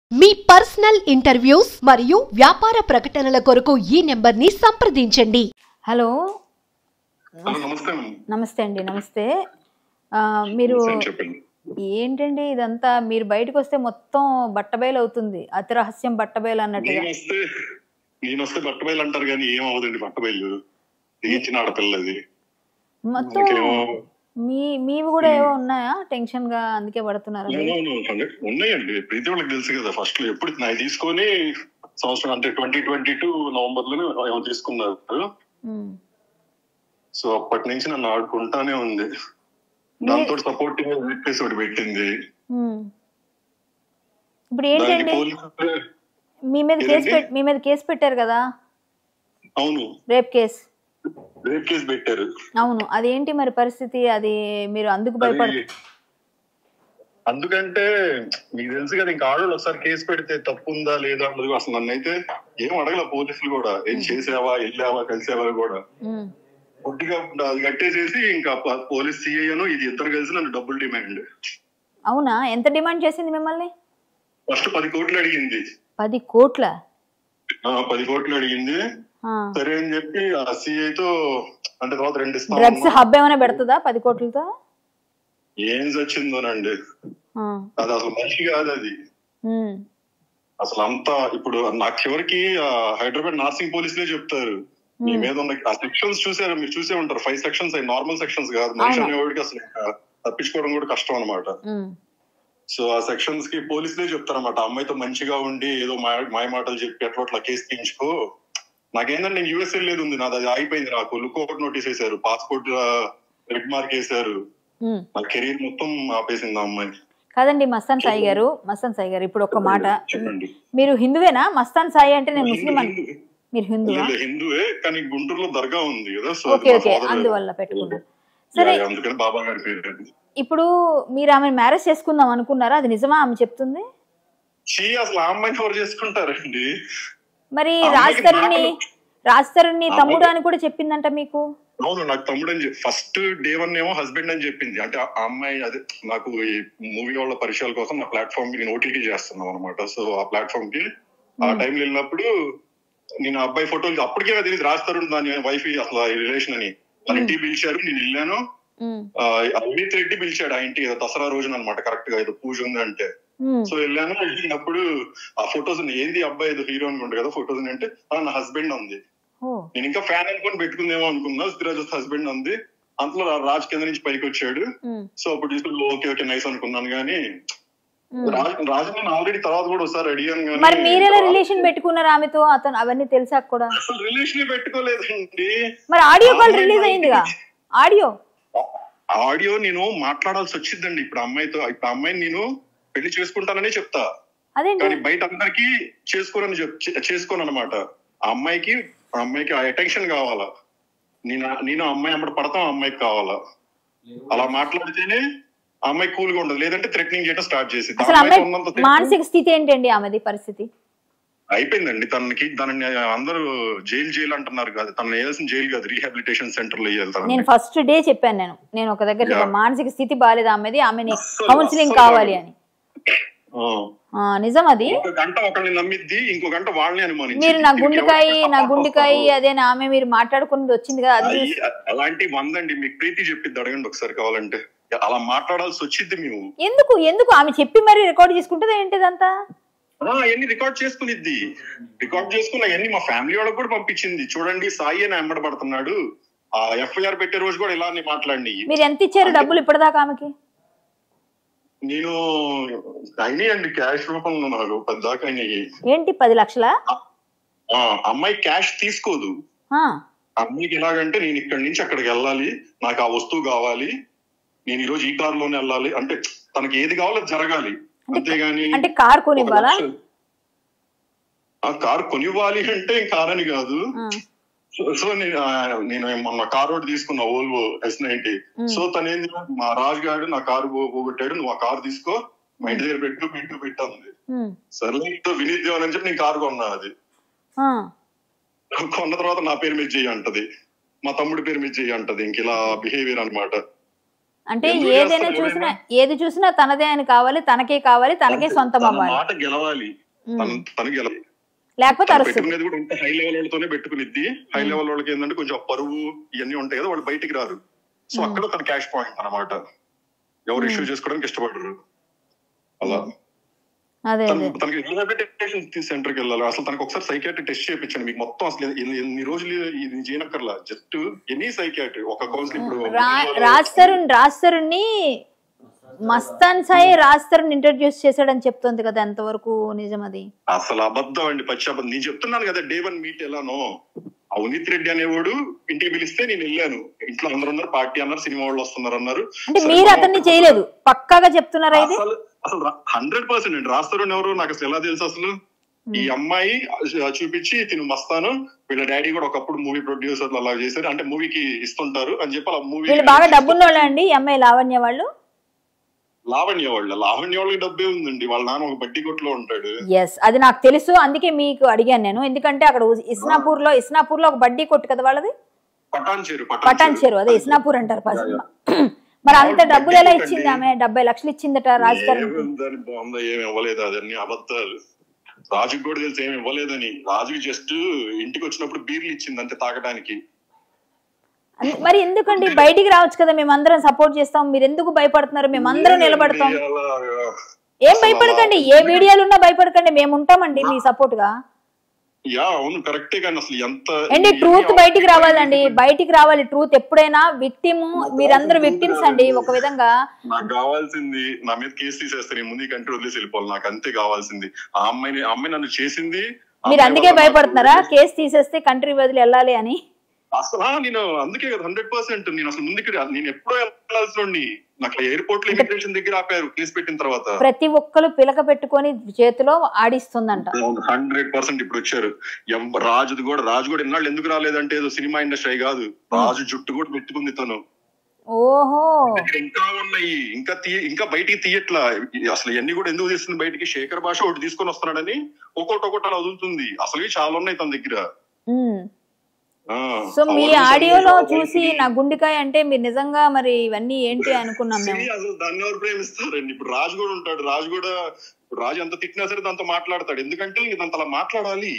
మీ personal interviews మరియు వ్యాపార ప్రకటనల కొరకు ఈ నెంబర్ని సంప్రదించండి హలో హలో నమస్తే మేడం. నమస్తే అండి నమస్తే ఆ, మీరు సార్ చెప్పండి ఏంటండి ఇదంతా మీరు బయటకు వస్తే మొత్తం బట్టబయలు అవుతుంది అతి రహస్యం బట్టబయలు అన్నట్టుగా నేను వస్తే నేను వస్తే బట్టబయలు అంటారు కానీ ఏం అవ్వదండి బట్టబయలు దిగించిన ఆడపిల్లది మొత్తం నాకేమో మీ మీవి కూడా ఏవో ఉన్నాయా టెన్షన్ గా అందుకే పడుతున్నారా మీరు? అవును, అవును. ఉన్నాయండి ప్రతి వాళ్ళకి తెలుసు కదా ఫస్ట్ లో ఎప్పుడు నాకు తీసుకొని సంవత్సరం అంటే ట్వంటీ ట్వంటీ టూ నవంబర్ లోనే ఏమో తీసుకున్నారు ఉమ్. సో అప్పటి నుంచి నన్ను ఆడుకుంటానే ఉంది దాంతో సపోర్టింగ్ చెప్పేసి ఒకటి పెట్టింది ఉమ్. ఇప్పుడు దానికి ఏంటండి పోలీసులు మీ మీద కేసు ఏంటండి? పెట్ మీ మీద కేసు పెట్టారు కదా అవును రేప్ కేసు రేప్ కేసు పెట్టారు అవును అదేంటి మరి పరిస్థితి అది మీరు అందుకు భయపడ అది అందుకంటే మీకు తెలుసు కదా ఇంకా ఆడవాళ్ళు ఒకసారి కేసు పెడితే తప్పు ఉందా లేదా అన్నది అసలు నన్ను అయితే ఏం అడగల పోలీసులు కూడా ఏం చేసావా వెళ్ళావా కలిసావా కూడా ఉమ్. పొట్టిగా అది కట్టేసేసి ఇంకా ప- పోలీస్ సిఐను ఇది ఇద్దరు కలిసి నన్ను డబ్బులు డిమాండ్ అవునా ఎంత డిమాండ్ చేసింది మిమ్మల్ని ఫస్ట్ పది కోట్లు అడిగింది పది కోట్ల ఆ, పది కోట్లు అడిగింది ఆ. సరే అని చెప్పి ఆ సిఐతో అంటే తర్వాత రెండు ఇస్తాం డ్రగ్స్ అన్నా. హబ్ ఏమైనా పెడుతుందా పది కోట్లతో ఏం చచ్చిందోనండి ఆ. అది అసలు మనిషి కాదు అది ఉమ్. అసలు అంతా ఇప్పుడు నాకు చివరికి ఆ హైదరాబాద్ నార్సింగ్ పోలీసులే చెప్తారు మీ మీద ఉన్న ఆ సెక్షన్స్ చూసారు మీరు చూసే ఉంటారు ఫైవ్ సెక్షన్స్ అవి నార్మల్ సెక్షన్స్ కాదు మనిషి అవును. అనేవాడికి అసలు ఇంకా తప్పించుకోవడం కూడా కష్టం అనమాట ఉమ్. సో ఆ సెక్షన్స్ కి పోలీసులే చెప్తారన్నమాట అమ్మాయితో మంచిగా ఉండి ఏదో మాయ మాయ మాటలు చెప్పి అట్లా అట్లా కేసు తీయించుకో నాకేందంటే నేను యూఎస్ వెళ్ళేది ఉంది నాది అది ఆగిపోయింది నాకు లుకౌట్ నోటీస్ వేశారు పాస్పోర్ట్ రెడ్ మార్క్ వేశారు ఉమ్. నా కెరీర్ మొత్తం ఆపేసింది ఆ అమ్మాయి కాదండి మస్తాన్ సాయి గారు మస్తాన్ సాయి గారు ఇప్పుడు ఒక మాట చెప్పండి మీరు హిందువేనా మస్తాన్ సాయి అంటే నేను ముస్లిం అని మీరు హిందువా లేదు, హిందువే కానీ గుంటూరులో దర్గా ఉంది కదా సో ఓకే మా ఓకే father- అందువల్ల పెట్టుకున్నారు సరే యా, అందుకని బాబా గారి పేరు అది. ఇప్పుడు మీరు ఆమె మ్యారేజ్ చేసుకుందాం అనుకున్నారా అది నిజమా ఆమె చెప్తుంది చీ అసలు ఆ అమ్మాయిని ఎవరు చేసుకుంటారండి మరి ఆ రాజ్ అమ్మాయికి తరుణ్ని మాటలు- రాజ్ తరుణ్ని ఆ తమ్ముడు అమ్మాయి- అని కూడా చెప్పిందంట మీకు అవును నాకు తమ్ముడు అని ఫస్ట్ డే వన్ ఏమో హస్బెండ్ అని చెప్పింది అంటే ఆ ఆ అమ్మాయి అదే నాకు ఈ మూవీ వాళ్ళ పరిచయాల కోసం నా ప్లాట్ఫామ్ కి నేను ఓటీటీ చేస్తున్నాం అనమాట సో ఆ ప్లాట్ఫామ్ కి ఆ టైంలో వెళ్ళినప్పుడు నేను ఆ అబ్బాయి ఫోటోలు అప్పటికే నాకు తెలియదు రాస్తారు దాని వైఫ్ అసలు రిలేషన్ అని వాళ్ళ ఇంటికి పిలిచారు నేను వెళ్ళాను ఉమ్. ఆ, అవినీత్ రెడ్డి పిలిచాడు ఆ ఇంటి ఏదో దసరా రోజున అనమాట కరెక్ట్ గా ఏదో పూజ ఉంది అంటే ఉమ్. సో వెళ్ళాను వెళ్ళినప్పుడు ఆ ఫొటోస్ ఏంది అబ్బాయి ఏదో హీరో అనుకుంటా కదా ఫొటోస్ అంటే "ఆ, నా హస్బెండ్ ఉంది ఓ నేను ఇంకా ఫ్యాన్ అనుకుని పెట్టుకుందేమో అనుకున్నా సిరాజ్ హస్బెండ్ ఉంది అంతలో రా- రాజ్ కింద నుంచి పైకి వచ్చాడు ఉమ్. సో అప్పుడు చూసి ఓకే ఓకే నైస్ అనుకున్నాను కానీ ఉమ్. రాజ్ రాజు నేను ఆల్రెడీ తర్వాత కూడా ఒకసారి అడిగాను మరి మీరెలా కానీ రిలేషన్ పెట్టుకున్నారు ఆమెతో అతను అవన్నీ తెలిసాక కూడా అసలు రిలేషన్ పెట్టుకోలేదండి మరి ఆడియో కాల్ అమ్మాయి రిలీజ్ అయిందిగా ఆడియో ఆడియో నేను మాట్లాడాల్సి వచ్చిందండి ఇప్పుడు అమ్మాయితో ఇప్పుడు అమ్మాయిని నేను పెళ్లి చేసుకుంటానని చెప్తా అదేంటి కానీ బయట అందరికి చేసుకోనని చెప్ చే- చేసుకోను అనమాట ఆ అమ్మాయికి ఆ అమ్మాయికి ఆ అటెన్షన్ కావాలా నేను నేను ఆ అమ్మాయి అమ్మడి పడతాం ఆ అమ్మాయికి కావాలా అలా మాట్లాడితేనే ఆ అమ్మాయి కూల్ గా ఉండదు లేదంటే థ్రెటనింగ్ చేయడం స్టార్ట్ చేసింది అసలు అమ్మాయి మానసిక స్థితి ఏంటండి ఆమెది పరిస్థితి అయిపోయిందండి తనకి తనని అందరూ జైలు జైలు అంటున్నారు కాదు తన వేయాల్సిన జైలు కాదు రీహాబిలిటేషన్ సెంటర్ లో వేయాలి తనని. నేను ఫస్ట్ డే చెప్పాను నేను నేను ఒక దగ్గర చెప్పాను Yeah. మానసిక స్థితి బాగాలేదు ఆమెది ఆమెని అస్సలు- కౌన్సిలింగ్ అస్సలు కావాలి అని ఆ. ఆ, నిజం అది ఒక గంట ఒకరిని నమ్మిద్ది ఇంకో గంట వాళ్ళని అనుమానించి మీరు నా గుండెకాయ నా గుండెకాయ అదే నా ఆమె మీరు మాట్లాడుకున్నది వచ్చింది కదా అది చూసి అలాంటి వందండి మీకు ప్రీతి చెప్పిద్ది అడగండి ఒకసారి కావాలంటే అలా మాట్లాడాల్సి వచ్చింది మేము ఎందుకు ఎందుకు ఆమె చెప్పి మరి రికార్డ్ చేసుకుంటుందా ఏంటిదంతా అవన్నీ రికార్డ్ చేసుకునిద్ది రికార్డ్ చేసుకున్న అవన్నీ మా ఫ్యామిలీ వాళ్ళకి కూడా పంపించింది చూడండి సాయి అని వెంబడ పడుతున్నాడు ఆ ఎఫ్ఐఆర్ పెట్టే రోజు కూడా ఇలానే మాట్లాడి మీరు ఎంత ఇచ్చారు డబ్బులు ఇప్పటిదాకా ఆమెకి నేను అయినాయండి క్యాష్ రూపంలో నాకు పెద్దాక అయినాయి ఏంటి పది లక్షలా ఆ, అమ్మాయి క్యాష్ తీసుకోదు ఆ, అమ్మాయికి ఎలాగంటే నేను ఇక్కడి నుంచి అక్కడికి వెళ్ళాలి నాకు ఆ వస్తువు కావాలి నేను ఈ రోజు ఈ కార్ లోనే వెళ్ళాలి అంటే తనకి ఏది కావాలో అది జరగాలి అంతేగాని అంటే కార్ కొనివ్వాలా ఒక లక్ష- ఆ కార్ కొనివ్వాలి అంటే కార్ అని కాదు ఆ, సో- సో నేను ఆ, నేను మొన్న కార్ ఒకటి తీసుకున్నా ఓల్వో ఎస్ నైన్టీ సో తను ఏంది మా రాజు గారు నా కారు పో- పోగొట్టాడు నువ్వు ఆ కార్ తీసుకో మా ఇంటి దగ్గర పెట్టు పెట్టు పెట్టు అంది ఉమ్, సర్లే ఇంట్లో వినిద్దాం అని చెప్పి నేను కారు కొన్నా అది ఆ. కొన్న తర్వాత నా పేరు మీద చెయ్యి అంటది మా తమ్ముడి పేరు మీద చెయ్యి అంటది ఇంక ఇలా బిహేవియర్ అన్నమాట అంటే ఎందుకు ఏదైనా చేస్తారు చూసినా ఎవరైనా? ఏది చూసినా తనదే అని కావాలి తనకే కావాలి తనకే సొంతం తన అవ్వాలి మాట గెలవాలి ఉమ్. తన తను గెలవాలి లేకపోతే తను అరుస్తుంది పెట్టుకునేది కూడా ఉంటే హై లెవెల్ వాళ్ళతోనే పెట్టుకునిద్ది హై లెవెల్ వాళ్ళకి ఏంటంటే కొంచెం ఆ పరువు ఇవన్నీ ఉంటాయి కదా వాళ్ళు బయటికి రారు సో అక్కడ తన క్యాష్ పాయింట్ అన్నమాట ఎవరు ఇష్యూ చేసుకోవడానికి ఇష్టపడరు అలా అదే తను అదే తనకి రిహాబిలిటేషన్ సెంటర్ కి వెళ్ళాలి అసలు తనకి ఒకసారి సైకాట్రీ టెస్ట్ చేయించండి మీకు మొత్తం అసలు ఎన్ని- ఎన్ని రోజులు ఇది చేయనక్కర్లా జస్ట్ ఎనీ సైకాట్రీ ఒక కౌన్సిల్ ఇప్పుడు రా- రాజ్ తరుణ్ రాజ్ తరుణ్ని మస్తాన్ సాయి రాజ్ తరుణ్ ఇంట్రడ్యూస్ చేశాడని చెప్తుంది కదా ఎంతవరకు నిజం అది అసలు అబద్ధం అండి పచ్చి అబద్ధం నేను చెప్తున్నాను కదా డే వన్ మీట్ ఎలానో అవినీత్ రెడ్డి అనేవాడు ఇంటికి పిలిస్తే నేను వెళ్ళాను ఇంట్లో అందరు ఉన్నారు పార్టీ అన్నారు సినిమా వాళ్ళు వస్తున్నారు అన్నారు అంటే సరే, మీరు మనం అతన్ని ఒక- చేయలేదు పక్కాగా చెప్తున్నారా ఇది అసలు అసలు హండ్రెడ్ పర్సెంట్ అండి రాస్తారు ఎవరు నాకు అసలు ఎలా తెలుసు అసలు ఈ అమ్మాయి ఆ, చూపించి తిను మస్తాను వీళ్ళ డాడీ కూడా ఒకప్పుడు మూవీ ప్రొడ్యూసర్లు అలా చేశారు అంటే మూవీకి ఇస్తుంటారు అని చెప్పి అలా మూవీ వీళ్ళు బాగా డబ్బున్న వాళ్ళే అండి ఈ అమ్మాయి లావణ్య వాళ్ళు లావణ్య వాళ్ళ లావణ్య వాళ్ళకి డబ్బే ఉందండి వాళ్ళ నాన్న ఒక బడ్డీ కొట్లో ఉంటాడు ఎస్ అది నాకు తెలుసు అందుకే మీకు అడిగాను నేను ఎందుకంటే అక్కడ ఉస్- ఇస్నాపూర్ లో ఇస్నాపూర్ లో ఒక బడ్డీ కొట్టు కదా వాళ్ళది పటాన్ చేరు పటాన్ చెరు అదే ఇస్నాపూర్ అంటారు ఫస్ట్ మరి అంత డబ్బులు ఎలా ఇచ్చింది ఆమె డెబ్బై లక్షలు ఇచ్చిందట రాజ్ తరుణ్ ఏముందని బాగుందా ఏమి ఇవ్వలేదు అదన్నీ అబద్ధాలు రాజుకి కూడా తెలిసి ఏమి ఇవ్వలేదని రాజుకి జస్ట్ ఇంటికి వచ్చినప్పుడు బీర్లు ఇచ్చింది అంతే తాగడానికి అంద- మరి ఎందుకండి బయటికి రావచ్చు కదా మేమందరం సపోర్ట్ చేస్తాం మీరు ఎందుకు భయపడుతున్నారు మేమందరం నిలబడతాం అలా- ఏం భయపడకండి ఏ వీడియోలు ఉన్నా భయపడకండి మేము ఉంటామండి మీ సపోర్ట్ గా యా అవును కరెక్టే కానీ అసలు ఎంత అండి ట్రూత్ బయటికి రావాలండి బయటికి రావాలి ట్రూత్ ఎప్పుడైనా విక్టిమ్ మీరందరూ విక్టిమ్స్ అండి ఒక విధంగా నాకు కావాల్సింది నా మీద కేసు తీసేస్తే నేను ముందు కంట్రీ వదిలేసి వెళ్ళిపోవాలి నాకు అంతే కావాల్సింది ఆ అమ్మాయిని ఆ అమ్మాయి నన్ను చేసింది ఆ మీరు అమ్మాయి అందుకే వల్ల భయపడుతున్నారా నాకు- కేసు తీసేస్తే కంట్రీ వదిలి వెళ్ళాలి అని అసలు ఆ, నేను అందుకే కదా హండ్రెడ్ పర్సెంట్ నేను అసలు ముందుకి రా- నేను ఎప్పుడో వెళ్ళాల్సిన నాకు ఎయిర్పోర్ట్ లో ఇమిగ్రేషన్ దగ్గర ఆపారు కేసు పెట్టిన తర్వాత ప్రతి ఒక్కరు పిలక పెట్టుకొని చేతిలో ఆడిస్తుందంట హండ్రెడ్ పర్సెంట్ ఇప్పుడు వచ్చారు ఎవ- రాజుది కూడా రాజు కూడా ఇన్నాళ్ళు ఎందుకు రాలేదంటే ఏదో సినిమా ఇండస్ట్రీ కాదు రాజు జుట్టు కూడా పెట్టుకుంది తను ఓహో దగ్గర ఇంకా ఉన్నాయి ఇంకా తీ ఇంకా బయటికి తీయట్లా అసలు ఇవన్నీ కూడా ఎందుకు తీస్తుంది బయటికి శేఖర్ భాష ఒకటి తీసుకొని వస్తున్నాడని ఒక్కొక్కటి ఒక్కొక్కటి అలా వదులుతుంది అసలు ఇవి చాలా ఉన్నాయి తన దగ్గర ఉమ్. ఆ, సో మీ అవన్నీ ఆడియోలో చాలా చూసి బయటికి- నా గుండెకాయ అంటే మీరు నిజంగా మరి ఇవన్నీ ఏంటి అనుకున్నాం మేము See, అసలు దాన్ని ఎవరు ప్రేమిస్తారండి ఇప్పుడు రాజు కూడా ఉంటాడు రాజు కూడా ఇప్పుడు రాజు ఎంత తిట్టినా సరే దాంతో మాట్లాడతాడు ఎందుకంటే దాంతో అలా మాట్లాడాలి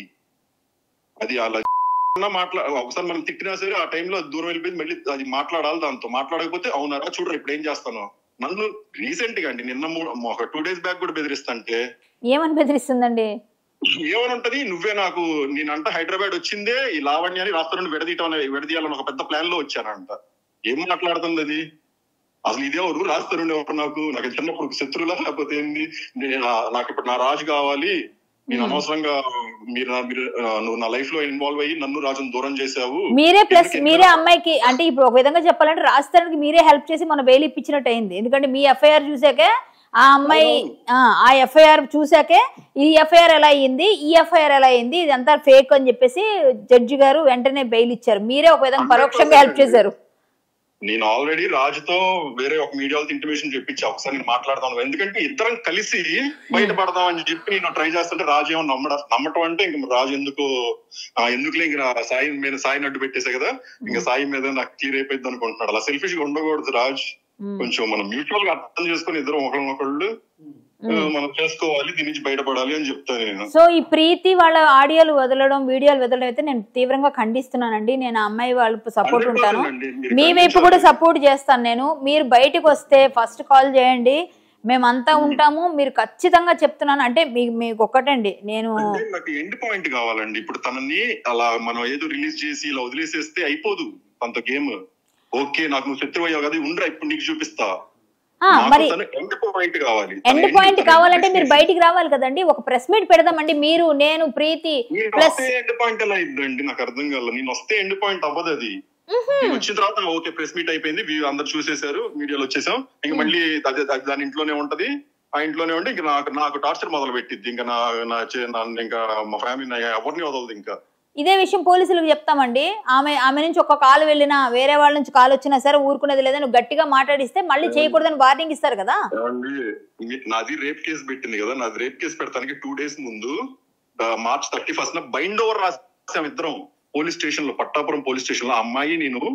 అది అలా మాట్లా ఒకసారి మనం తిట్టినా సరే ఆ టైంలో దూరం వెళ్ళిపోయింది మళ్ళీ అది మాట్లాడాలి దాంతో మాట్లాడకపోతే అవునారా చూడరా ఇప్పుడు ఏం చేస్తాను నన్ను రీసెంట్ గా అండి నిన్న మూ- ఒక టూ డేస్ బ్యాక్ కూడా బెదిరిస్తాంటే ఏమని బెదిరిస్తుందండి ఏమని ఉంటది నువ్వే నాకు నేనంట హైదరాబాద్ వచ్చిందే ఈ లావణ్యాన్ని రాష్ట్రం విడదీయటం విడదీయాలని ఒక పెద్ద ప్లాన్ లో వచ్చానంట ఏం మాట్లాడుతుంది అది అసలు ఇదేవరు రాస్తారు ఎవరు నాకు నాకు చిన్నప్పుడు శత్రువులా లేకపోతే ఏంది నేను నా- నాకు ఇప్పుడు నా రాజు కావాలి నేను అనవసరంగా మీరు నా- మీరు ఆ, నువ్వు నా లైఫ్ లో ఇన్వాల్వ్ అయ్యి నన్ను రాజును దూరం చేసావు మీరే ప్లస్ ఎందుకు మీరే అమ్మాయికి అంటే ఇప్పుడు ఒక విధంగా చెప్పాలంటే రాస్తానికి మీరే హెల్ప్ చేసి మన బెయిల్ ఇప్పించినట్టు అయింది ఎందుకంటే మీ ఎఫ్ఐఆర్ చూసాకే ఆ అమ్మాయి ఆ, ఆ ఎఫ్ఐఆర్ చూసాకే ఈ ఎఫ్ఐఆర్ ఎలా అయ్యింది ఈ ఎఫ్ఐఆర్ ఎలా అయ్యింది ఇదంతా ఫేక్ అని చెప్పేసి జడ్జి గారు వెంటనే బెయిల్ ఇచ్చారు మీరే ఒక విధంగా పరోక్షంగా హెల్ప్ చేశారు నేను ఆల్రెడీ రాజుతో వేరే ఒక మీడియాతో ఇంటిమేషన్ చెప్పించా ఒకసారి నేను మాట్లాడదాం ఎందుకంటే ఇద్దరం కలిసి బయటపడదాం అని చెప్పి నేను ట్రై చేస్తుంటే రాజు ఏమో నమ్మడ నమ్మటం అంటే ఇంక రాజు ఎందుకు ఆ, ఎందుకులే ఇంక నా సాయి మీద సాయి నడ్డు పెట్టేసా కదా ఇంకా సాయి మీద నాకు క్లియర్ అయిపోయింది అనుకుంటున్నాడు అలా సెల్ఫిష్ గా ఉండకూడదు రాజ్ కొంచెం మనం మ్యూచువల్ గా అర్థం చేసుకుని ఇద్దరం ఒకరినొకళ్ళు ఆ, మనం చేసుకోవాలి దీని నుంచి బయటపడాలి అని చెప్తాను నేను సో ఈ ప్రీతి వాళ్ళ ఆడియోలు వదలడం వీడియోలు వదలడం అయితే నేను తీవ్రంగా ఖండిస్తున్నానండి నేను ఆ అమ్మాయి వాళ్ళ సపోర్ట్ 100% ఉంటాను అండి. మీరు మీ వైపు ఖండించాలి. కూడా సపోర్ట్ చేస్తాను నేను మీరు బయటకు వస్తే ఫస్ట్ కాల్ చేయండి మేమంతా ఉంటాము మీరు ఖచ్చితంగా చెప్తున్నాను అంటే మీకు మీకు ఒక్కటండి నేను అంటే నాకు ఎండ్ పాయింట్ కావాలండి ఇప్పుడు తనని అలా మనం ఏదో రిలీజ్ చేసి ఇలా వదిలేసేస్తే అయిపోదు తనతో గేమ్ ఓకే నాకు నువ్వు శత్రువు అయ్యావు కదా ఉండరా ఇప్పుడు నీకు చూపిస్తా ఆ, మరి ఎండ్ పాయింట్ కావాలి తన ఎండ్ end పాయింట్ తన కావాలంటే end మీరు బయటికి రావాలి కదండి ఒక ప్రెస్ మీట్ పెడదామండి మీరు నేను ప్రీతి నేను ప్లస్ వస్తే ఎండ్ పాయింట్ ఎలా ఇద్దండి నాకు అర్థం కాల నేను వస్తే ఎండ్ పాయింట్ అవ్వదు అది నేను వచ్చిన తర్వాత ఓకే ప్రెస్ మీట్ అయిపోయింది వ్యూ అందరు చూసేశారు మీడియాలో వచ్చేసాం ఇంక మళ్ళీ అదే అది దాని ఇంట్లోనే ఉంటది ఆ ఇంట్లోనే ఉండి ఇంకా నాకు నాకు టార్చర్ మొదలు పెట్టిద్ది ఇంకా నా నా చే- నా- ఇంకా మా ఫ్యామిలీ ఎవరిని వదలదు ఇంకా ఇదే విషయం పోలీసులకు చెప్తామండి ఆమె ఆమె నుంచి ఒక కాల్ వెళ్ళినా వేరే వాళ్ళ నుంచి కాల్ వచ్చినా సరే ఊరుకునేది లేదని నువ్వు గట్టిగా మాట్లాడిస్తే మళ్ళీ చేయకూడదని వార్నింగ్ ఇస్తారు కదా ఏమండి మీ- నాది రేప్ కేసు పెట్టింది కదా నాది రేప్ కేసు పెడతానికి టూ డేస్ ముందు ఆ, March thirty first bind over రాసాం ఇద్దరం పోలీస్ స్టేషన్ లో పట్టాపురం పోలీస్ స్టేషన్ లో ఆ అమ్మాయి నేను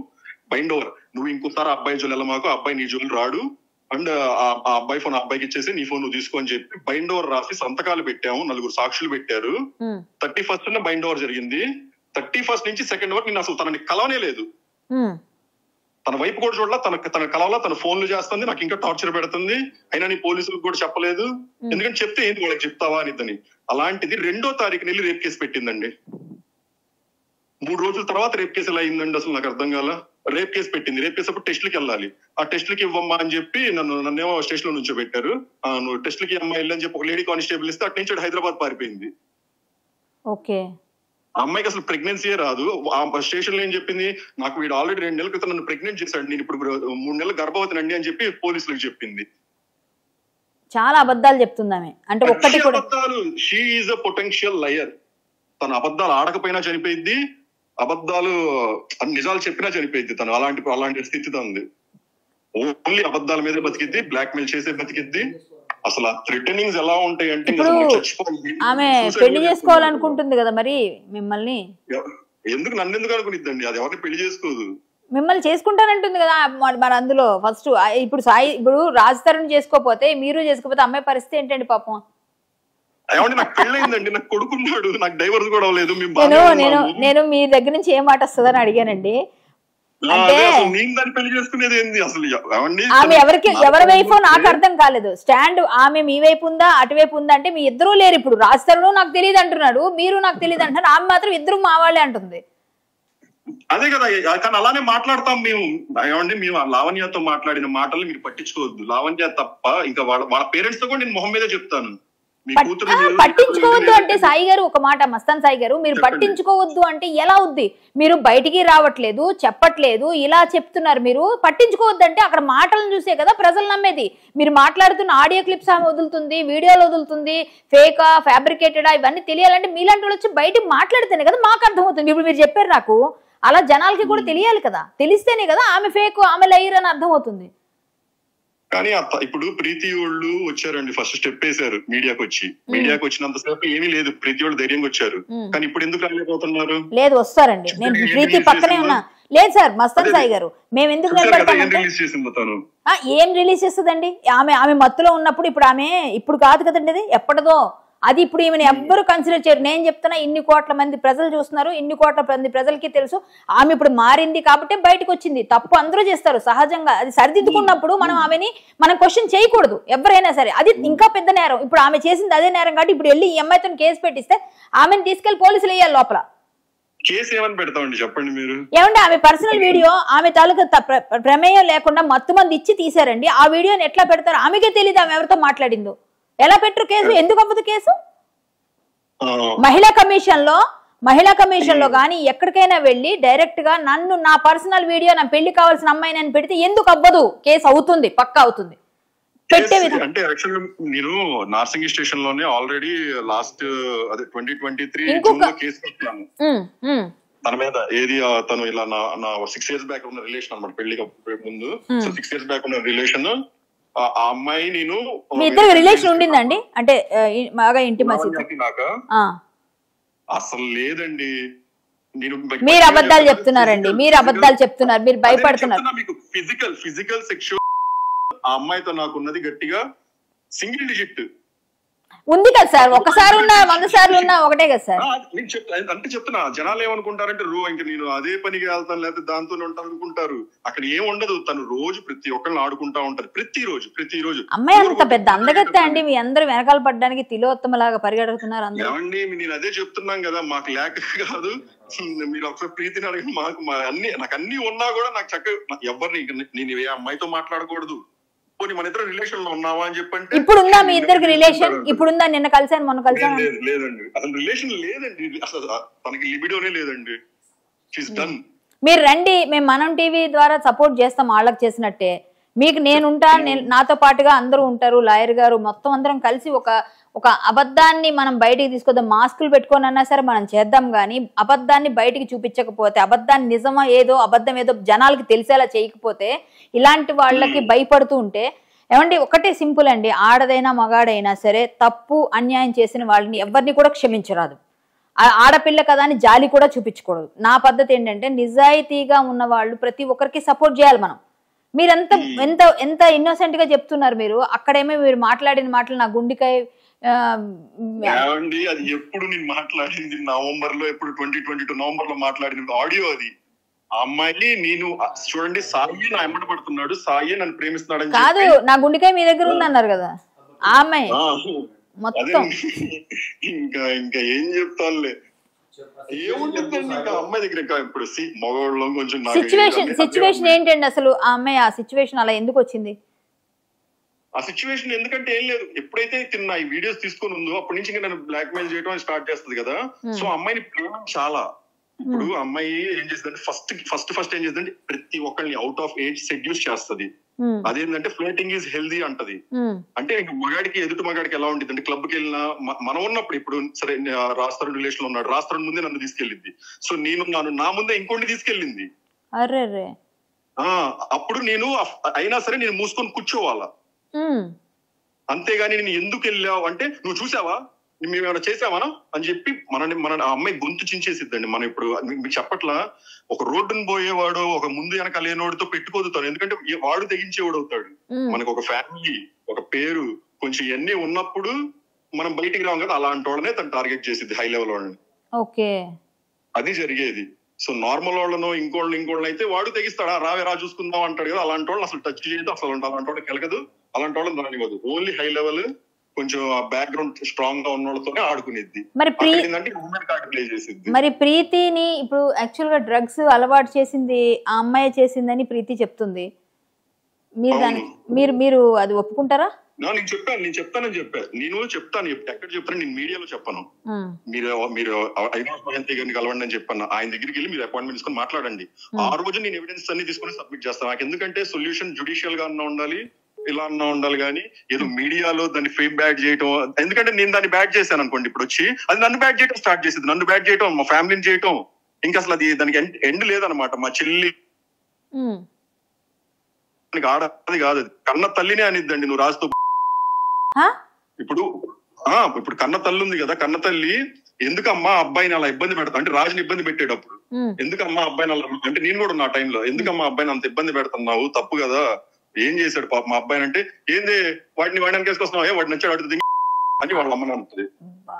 బైండ్ ఓవర్ నువ్వు ఇంకోసారి ఆ అబ్బాయి జోలు వెళ్ళమాకు ఆ అబ్బాయి నీ జోలు రాడు అండ్ ఆ ఆ అబ్బాయి ఫోన్ ఆ అబ్బాయికి ఇచ్చేసి నీ ఫోన్ నువ్వు తీసుకో అని చెప్పి బైండ్ ఓవర్ రాసి సంతకాలు పెట్టాము నలుగురు సాక్షులు పెట్టారు ఉమ్, థర్టీ ఫస్ట్ బైండ్ ఓవర్ జరిగింది థర్టీ ఫస్ట్ నుంచి సెకండ్ వరకు నేను అసలు తనని కలవనే లేదు ఉమ్, తన వైపు కూడా చూడాల తన తన కలవలా తన ఫోన్లు చేస్తుంది నాకు ఇంకా టార్చర్ పెడుతుంది అయినా నీ పోలీసులకు కూడా చెప్పలేదు ఎందుకంటే చెప్తే ఏంటి వాళ్ళకి చెప్తావా అని అలాంటిది రెండో తారీఖు నెల్లి రేప్ కేసు పెట్టిందండి మూడు రోజుల తర్వాత రేప్ కేసు ఎలా అయిందండి అసలు నాకు అర్థం కాల రేప్ కేసు పెట్టింది రేప్ కేసు అప్పుడు టెస్ట్లకి వెళ్ళాలి ఆ టెస్ట్లకి ఇవ్వమ్మా అని చెప్పి నన్ను నన్నేమో స్టేషన్ లో నుంచో పెట్టారు ఆ, నువ్వు టెస్ట్లకి అమ్మాయి వెళ్ళని చెప్పి ఒక లేడీ కానిస్టేబుల్ ఇస్తే అటు నుంచి అటు హైదరాబాద్ పారిపోయింది ఓకే ఆ అమ్మాయికి అసలు ప్రెగ్నెన్సీయే రాదు ఆ స్టేషన్ లో ఏం చెప్పింది నాకు వీడు ఆల్రెడీ రెండు నెలల క్రితం నన్ను ప్రెగ్నెంట్ చేశాడు నేను ఇప్పుడు మూడు నెలలు గర్భవతినండి అని చెప్పి పోలీసులకు చెప్పింది చాలా అబద్ధాలు చెప్తుంది ఆమె అంటే ఒక్కటి కూడా అబద్ధాలు she is a potential liar తన అబద్ధాలు ఆడకపోయినా చనిపోయిద్ది అబద్ధాలు అన్ని నిజాలు చెప్పినా చనిపోయిద్ది తను అలాంటి అలాంటి స్థితి ఉంది ఓన్లీ అబద్ధాల మీద బతికిద్ది బ్లాక్ మెయిల్ చేసే బతికిద్ది అసలు ఆ థ్రెటనింగ్స్ ఎలా ఉంటాయి అంటే ఇంకా ఇప్పుడు అసలు చచ్చిపోవాలి. ఆమె Suicide పెళ్లి కూడా చేసుకోవాలనుకుంటుంది కదా మరి మిమ్మల్ని ఎవ- ఎందుకు నన్ను ఎందుకు అనుకునిద్దండి అది ఎవరిని పెళ్లి చేసుకోదు మిమ్మల్ని చేసుకుంటానంటుంది కదా మరి మరి అందులో ఫస్ట్ ఇప్పుడు సాయి ఇప్పుడు రాజ్ తరుణ్ చేసుకోపోతే మీరు చేసుకోపోతే అమ్మాయి పరిస్థితి ఏంటండి పాపం ఏమంటే నాకు పెళ్ళైందండి నాకు కొడుకున్నాడు నాకు డైవర్స్ కూడా అవ్వలేదు మేము నేను బాగానే నేను ఉన్నాము. నేను మీ దగ్గర నుంచి ఏ మాట వస్తుందని అడిగానండి ఆ, అంటే- అదే అసలు నేను దాన్ని పెళ్లి చేసుకునేది ఏంది అసలు ఏమండి ఆమె ఎవరికి ఎవరి వైపు నాకు అర్థం కాలేదు స్టాండ్ ఆమె మీ వైపు ఉందా అటువైపు ఉందా అంటే మీ ఇద్దరూ లేరు ఇప్పుడు రాజ్ తరుణ్ నాకు తెలియదు అంటున్నాడు మీరు నాకు తెలియదు అంటున్నారు ఆమె మాత్రం ఇద్దరు మా వాళ్ళే అంటుంది అదే కదా కానీ అలానే మాట్లాడతాం మేము ఏమండి మేము ఆ లావణ్యతో మాట్లాడిన మాటలు మీరు పట్టించుకోవద్దు లావణ్య తప్ప ఇంకా వాళ్ళ వాళ్ళ పేరెంట్స్ తో కూడా నేను మొహం మీదే చెప్తాను మీ పట్- కూతురు ఆ, పట్టించుకోవద్దు అంటే సాయి గారు ఒక మాట మస్తాన్ సాయి గారు మీరు చెప్పండి. పట్టించుకోవద్దు అంటే ఎలా అవుద్ది మీరు బయటికి రావట్లేదు చెప్పట్లేదు ఇలా చెప్తున్నారు మీరు పట్టించుకోవద్దు అంటే అక్కడ మాటలను చూసే కదా ప్రజలు నమ్మేది మీరు మాట్లాడుతున్న ఆడియో క్లిప్స్ ఆమె వదులుతుంది వీడియోలు వదులుతుంది ఫేకా ఫ్యాబ్రికేటెడా ఇవన్నీ తెలియాలంటే మీలాంటి వాళ్ళు వచ్చి బయటికి మాట్లాడితేనే కదా మాకు అర్థమవుతుంది ఇప్పుడు మీరు చెప్పారు నాకు అలా జనాలకి కూడా తెలియాలి కదా తెలిస్తేనే కదా ఆమె ఫేక్ ఆమె లైర్ అని అర్థమవుతుంది కానీ అత్త- ఇప్పుడు ప్రీతి వాళ్ళు వచ్చారండి ఫస్ట్ స్టెప్ వేశారు మీడియాకి వచ్చి మీడియాకి వచ్చినంతసేపు ఏమీ లేదు ప్రీతి వాళ్ళు ధైర్యంగా వచ్చారు మ్మ్. కానీ ఇప్పుడు ఎందుకు రాలేకపోతున్నారు లేదు వస్తారండి నేను ఏం ప్రీతి రిలీజ్ పక్కనే చేసిందో? ఉన్నా లేదు సార్ మస్తాన్ అదే. సాయి గారు మేము ఎందుకు చూశారు కదా ఏం నిలబడతామంటే రిలీజ్ చేసిందో తను ఆ, ఏం రిలీజ్ చేస్తుందండి ఆమె ఆమె మత్తులో ఉన్నప్పుడు ఇప్పుడు ఆమె ఇప్పుడు కాదు కదండి అది ఎప్పటిదో అది ఇప్పుడు ఈమెను ఎవ్వరు కన్సిడర్ చేయరు నేను చెప్తున్నా ఇన్ని కోట్ల మంది ప్రజలు చూస్తున్నారు ఇన్ని కోట్ల మంది ప్రజలకి తెలుసు ఆమె ఇప్పుడు మారింది కాబట్టి బయటకు వచ్చింది తప్పు అందరూ చేస్తారు సహజంగా అది సరిదిద్దుకున్నప్పుడు మనం ఆమెని మనం క్వశ్చన్ చేయకూడదు ఎవరైనా సరే అది ఇంకా పెద్ద నేరం ఇప్పుడు ఆమె చేసింది అదే నేరం కాబట్టి ఇప్పుడు వెళ్ళి ఈ అమ్మాయితో కేసు పెట్టిస్తే ఆమెను తీసుకెళ్లి పోలీసులు వేయాలి లోపల కేసు ఏమని పెడతామండి చెప్పండి మీరు ఏమంటే ఆమె పర్సనల్ వీడియో ఆమె తాలూకా త- ప్ర- ప్రమేయం లేకుండా మత్తు మంది ఇచ్చి తీశారండి ఆ వీడియోని ఎట్లా పెడతారు ఆమెకే తెలియదు ఆమె ఎవరితో మాట్లాడిందో ఎలా పెట్టరు కేసు ఎందుకు అవ్వదు కేసు ఆ, మహిళా కమిషన్ లో మహిళా కమిషన్ లో కానీ ఎక్కడికైనా వెళ్ళి డైరెక్ట్ గా నన్ను నా పర్సనల్ వీడియో నా పెళ్లి కావాల్సిన అమ్మాయిని అని పెడితే ఎందుకు అవ్వదు కేసు అవుతుంది పక్క అవుతుంది పెట్టే Yes, విధానం అంటే యాక్చువల్ నేను నార్సింగి స్టేషన్ లోనే ఆల్రెడీ లాస్ట్ అదే ట్వంటీ ట్వంటీ త్రీ ఇంకొక- జూన్ లో కేసు పెట్టాను ఉమ్, ఉమ్, తన మీద ఏది ఆ, తను ఇలా నా నా సిక్స్ ఇయర్స్ బ్యాక్ ఉన్న రిలేషన్ అనమాట పెళ్లికి అప్పుడు ముందు సో సిక్స్ ఇయర్స్ బ్యాక్ ఉన్న రిలేషన్ ఆ అమ్మాయి నేను మీ ఇద్దరికి రిలేషన్ ఉండిందండి అంటే ఆ, ఈ- బాగా ఇంటిమసీ లావణ్యకి నాక అసలు లేదండి నేను మీరు అబద్ధాలు చెప్తున్నారండి మీరు అబద్ధాలు చెప్తున్నారు మీరు భయపడుతున్నారు మీకు ఫిజికల్ ఫిజికల్ సెక్షువల్ ఆ అమ్మాయితో నాకు ఉన్నది గట్టిగా సింగిల్ డిజిట్ ఉంది కదా సార్ ఒకసారి ఉన్నా వంద సార్లు ఉన్నా ఒకటే కదా సార్ నేను చెప్తా అంటే చెప్తున్నా జనాలు ఏమనుకుంటారంటే రో ఇంక నేను అదే పనికి వెళ్తాను లేకపోతే దాంతో ఉంటాను అనుకుంటారు అక్కడ ఏం ఉండదు తను రోజు ప్రతి ఒక్కరిని ఆడుకుంటా ఉంటది ప్రతి రోజు ప్రతి రోజు అమ్మాయి అంత పెద్ద అందగత్తే అండి మీ అందరూ వెనకాల పడ్డానికి తిలోత్తమలాగా పరిగెడుతున్నారు అందరూ ఏమండి నేను అదే చెప్తున్నాం కదా మాకు లేక కాదు మీరు ఒకసారి ప్రీతిని అడిగి మాకు మా అన్ని నాకు అన్ని ఉన్నా కూడా నాకు చక్కగా ఎవరిని ఇంక నేను ఏ అమ్మాయితో మాట్లాడకూడదు పోనీ మన ఇద్దరు రిలేషన్ లో ఉన్నావా అని చెప్పంటే ఇప్పుడు ఉందా మీ ఇద్దరికి రిలేషన్ ఇప్పుడు ఉందా నిన్న కలిసాను మొన్న లేదు, కలిసాను లేదు, లేదండి అసలు రిలేషన్ లేదండి అసలు తనకి లిబిడోనే లేదండి షీస్ డన్ మీరు రండి మేము మనం టీవీ ద్వారా సపోర్ట్ చేస్తాం వాళ్ళకి చేసినట్టే మీకు నేను ఉంటాను నేను నాతో పాటుగా అందరూ ఉంటారు లాయర్ గారు మొత్తం అందరం కలిసి ఒక ఒక అబద్ధాన్ని మనం బయటికి తీసుకొద్దాం మాస్కులు పెట్టుకొని అన్నా సరే మనం చేద్దాం కానీ అబద్ధాన్ని బయటికి చూపించకపోతే అబద్ధాన్ని నిజమా ఏదో అబద్ధం ఏదో జనాలకి తెలిసేలా చేయకపోతే ఇలాంటి వాళ్ళకి భయపడుతూ ఉంటే ఏమండి ఒకటే సింపుల్ అండి ఆడదైనా మగాడైనా సరే తప్పు అన్యాయం చేసిన వాళ్ళని ఎవరిని కూడా క్షమించరాదు ఆ- ఆడపిల్ల కదా అని జాలి కూడా చూపించకూడదు నా పద్ధతి ఏంటంటే నిజాయితీగా ఉన్న వాళ్ళు ప్రతి ఒక్కరికి సపోర్ట్ చేయాలి మనం మీరు ఎంత ఎంత ఎంత ఇన్నోసెంట్ గా చెప్తున్నారు మీరు అక్కడేమో మీరు మాట్లాడిన మాటలు నా గుండెకాయ ఆ, ఏమండి అది ఎప్పుడు నేను మాట్లాడింది నవంబర్ లో ఎప్పుడు ట్వంటీ ట్వంటీ టూ నవంబర్ లో మాట్లాడిన ఆడియో అది ఆ అమ్మాయి నేను ఆ, చూడండి సాయి నా ఎంబడి పడుతున్నాడు సాయి నన్ను ప్రేమిస్తున్నాడు అని కాదు నా గుండెకాయ మీ దగ్గర ఉంది అన్నారు కదా ఆ అమ్మాయి ఆ, మొత్తం అదే ఇంకా ఇంకా ఏం చెప్తానులే ఏముంటుందండి ఇంకా అమ్మాయి దగ్గర ఇంకా ఇప్పుడు సి మగవాళ్ళం కొంచెం నాకు సిచ్యువేషన్ ఇవన్నీ సిచ్యువేషన్ అదే ఏంటండి అసలు ఆ అమ్మాయి ఆ సిచ్యువేషన్ అలా ఎందుకు వచ్చింది ఆ సిచ్యువేషన్ ఎందుకంటే ఏం లేదు ఎప్పుడైతే తిన్న ఈ వీడియోస్ తీసుకొని ఉందో అప్పటి నుంచి ఇంకా నన్ను బ్లాక్ మెయిల్ చేయడం స్టార్ట్ చేస్తుంది కదా సో అమ్మాయిని ప్రేమ చాలా ఇప్పుడు అమ్మాయి ఏం చేస్తుందంటే ఫస్ట్ ఫస్ట్ ఫస్ట్ ఏం చేస్తుందంటే ప్రతి ఒక్కరిని అవుట్ ఆఫ్ ఏజ్ సెడ్యూస్ చేస్తది ఉమ్, అదేంటంటే ఫ్లోటింగ్ ఈజ్ హెల్దీ అంటది ఉమ్, అంటే ఇంక మగాడికి ఎదుటి మగాడికి ఎలా ఉంటుంది అంటే క్లబ్ కి వెళ్ళినా మ- మనం ఉన్నప్పుడు ఇప్పుడు సరే రాస్తారన్ రిలేషన్ లో ఉన్నాడు రాస్తారన్ ముందే నన్ను తీసుకెళ్ళింది సో నేనున్నాను నా ముందే ఇంకోటి తీసుకెళ్ళింది అర్రే రే ఆ అప్పుడు నేను అఫ్- అయినా సరే నేను మూసుకొని కూర్చోవాలా ఉమ్, అంతేగాని నేను ఎందుకు వెళ్ళావు అంటే నువ్వు చూసావా మేము ఏమైనా చేసావా అని చెప్పి మనని మన ఆ అమ్మాయి గొంతు చించేసిద్దండి మనం ఇప్పుడు మీ- మీకు చెప్పట్లా ఒక రోడ్డును పోయేవాడు ఒక ముందు వెనక లేనివాడితో పెట్టుకోదుతాడు ఎందుకంటే ఈ- వాడు తెగించేవాడు అవుతాడు ఉమ్, మనకు ఒక ఫ్యామిలీ ఒక పేరు కొంచెం ఇవన్నీ ఉన్నప్పుడు మనం బయటికి రాం కదా అలాంటి వాళ్ళనే తను టార్గెట్ చేసింది హై లెవెల్ వాళ్ళని ఓకే అది జరిగేది సో నార్మల్ వాళ్ళను ఇంకోళ్ళు ఇంకోళ్ళు అయితే వాడు తెగిస్తాడా రావే రా చూసుకుందాం అంటాడు కదా అలాంటి వాళ్ళు అసలు టచ్ చేయదు అసలు అలాంటి వాళ్ళకి కలగదు అలాంటి వాళ్ళని రానివ్వదు ఓన్లీ హై లెవెల్ కొంచెం ఆ బ్యాక్గ్రౌండ్ స్ట్రాంగ్ గా ఉన్న వాళ్ళతోనే ఆడుకునేది మరి ప్రీ అక్కడ ఏంటంటే ఉమెన్ కార్డు ప్లే చేసిద్ది మరి ప్రీతిని ఇప్పుడు యాక్చువల్ గా డ్రగ్స్ అలవాటు చేసింది ఆ అమ్మాయి చేసిందని ప్రీతి చెప్తుంది మీరు దాని మీరు మీరు అది ఒప్పుకుంటారా నా, నేను చెప్పాను నేను చెప్తానని చెప్పాను నేను చెప్తాను ఎక్కడ చెప్పాను నేను మీడియాలో చెప్పాను ఉమ్, మీరు మీరు ఐనాస్ మహంతి గారిని కలవండి అని చెప్పాను ఆయన దగ్గరికి వెళ్ళి మీరు అపాయింట్మెంట్ తీసుకొని మాట్లాడండి ఆ రోజు నేను ఎవిడెన్స్ అన్ని తీసుకొని సబ్మిట్ చేస్తాను నాకు ఎందుకంటే సొల్యూషన్ జుడిషియల్ గా అన్నా ఉండాలి ఇలా అన్నా ఉండాలి కానీ ఏదో మీడియాలో దాన్ని ఫేమ్ బ్యాడ్ చేయటం ఎందుకంటే నేను దాన్ని బ్యాడ్ చేశాను అనుకోండి ఇప్పుడు వచ్చి అది నన్ను బ్యాడ్ చేయటం స్టార్ట్ చేసింది నన్ను బ్యాడ్ చేయటం మా ఫ్యామిలీని చేయటం ఇంకా అసలు అది దానికి ఎండ్ లేదనమాట మా చెల్లి ఉమ్, దానికి ఆడది కాదు అది కన్న తల్లినే అనిద్దండి నువ్వు రాజుతో హా? ఇప్పుడు ఆ ఇప్పుడు కన్న తల్లి ఉంది కదా కన్న తల్లి ఎందుకమ్మా అబ్బాయిని అలా ఇబ్బంది పెడతా అంటే రాజుని ఇబ్బంది పెట్టేటప్పుడు ఉమ్, ఎందుకమ్మా అబ్బాయిని అలా అంటే నేను కూడా నా టైంలో ఎందుకమ్మా అబ్బాయిని అంత ఇబ్బంది పెడుతున్నావు తప్పు కదా ఏం చేశాడు పాప మా అబ్బాయిని అంటే ఏంది వాడిని వాడిని కేసుకొస్తున్నావు ఏ వాడు నచ్చాడు అడుగుతుంది అని వాళ్ళ అమ్మని అంటుంది బా.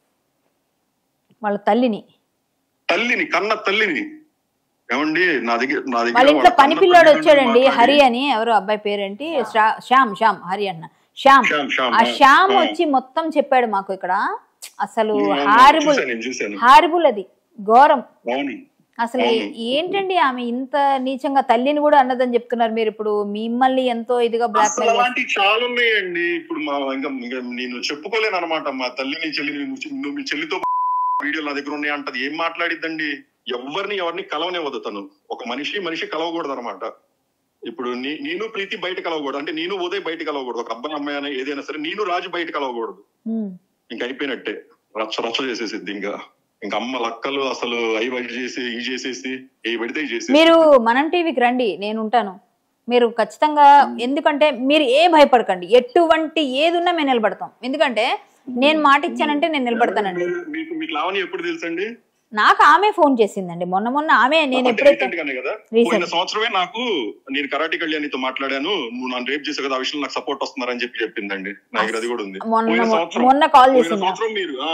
వాళ్ళ తల్లిని తల్లిని కన్న తల్లిని ఏమండి నా దగ్గర నా దగ్గర వాళ్ళ ఇంట్లో వాళ్ళ పని కన్న పిల్లోడు తల్లిదండ్రులు వచ్చాడండి మాట్లాడి- హరి అని ఎవరు అబ్బాయి పేరేంటి శ్రా- శ్యామ్ శ్యామ్ హరి అన్న శ్యామ్ శ్యామ్, శ్యామ్, ఆ ఆ, శ్యామ్ ఆ. వచ్చి మొత్తం చెప్పాడు మాకు ఇక్కడ అసలు అవును, హారిబుల్ చూశాను, నేను చూశాను హారిబుల్ అది ఘోరం అవును అసలు అవును. ఏంటండి ఆమె ఇంత నీచంగా తల్లిని కూడా అన్నదని చెప్తున్నారు మీరు ఇప్పుడు మిమ్మల్ని ఎంతో ఇదిగా బ్లాక్ అసలు అలాంటివి చాలా ఉన్నాయండి ఇప్పుడు మా ఇంకా ఇంకా నేను చెప్పుకోలేను అనమాట మా తల్లిని చెల్లిని నువ్వు- నువ్వు మీ చెల్లితో వీడియోలు నా దగ్గర ఉన్నాయి అంటది ఏం మాట్లాడిద్దండి ఎవరిని ఎవరిని కలవనివ్వదు తను ఒక మనిషి మనిషి కలవకూడదు అనమాట ఇప్పుడు నీ- నేను ప్రీతి బయట కలవకూడదు అంటే నేను ఉదయ్ బయట కలవకూడదు ఒక అబ్బాయి అమ్మాయి అయినా ఏదైనా సరే నేను రాజు బయట కలవకూడదు ఇంకా అయిపోయినట్టే రచ్చ రచ్చ చేసేసిద్ది ఇంకా ఇంకా అమ్మ లక్కలు అసలు అవి బయట చేసి ఇవి చేసేసి ఏ పెడితే ఇవి చేసేసి మీరు మనం టీవీకి రండి నేను ఉంటాను మీరు ఖచ్చితంగా ఎందుకంటే మీరు ఏ భయపడకండి ఎటువంటి ఏది ఉన్నా మేము నిలబడతాం ఎందుకంటే నేను మాట ఇచ్చానంటే నేను నిలబడతానండి మీకు మీకు లావణి ఎప్పుడు తెలుసండి నాకు ఆమె ఫోన్ చేసిందండి మొన్న మొన్న ఆమె నేను అంటే ఎప్పుడైతే recent గానే కదా Recent. పోయిన సంవత్సరమే నాకు నేను కరాటి కళ్యాణితో మాట్లాడాను నువ్వు నన్ను రేపు చేసావు కదా ఆ విషయంలో నాకు సపోర్ట్ వస్తున్నారని చెప్పి చెప్పిందండి నా దగ్గర అది కూడా ఉంది మొన్న పోయిన సంవత్సరం మొన్న కాల్ పోయిన చేసిందా సంవత్సరం మీరు ఆ.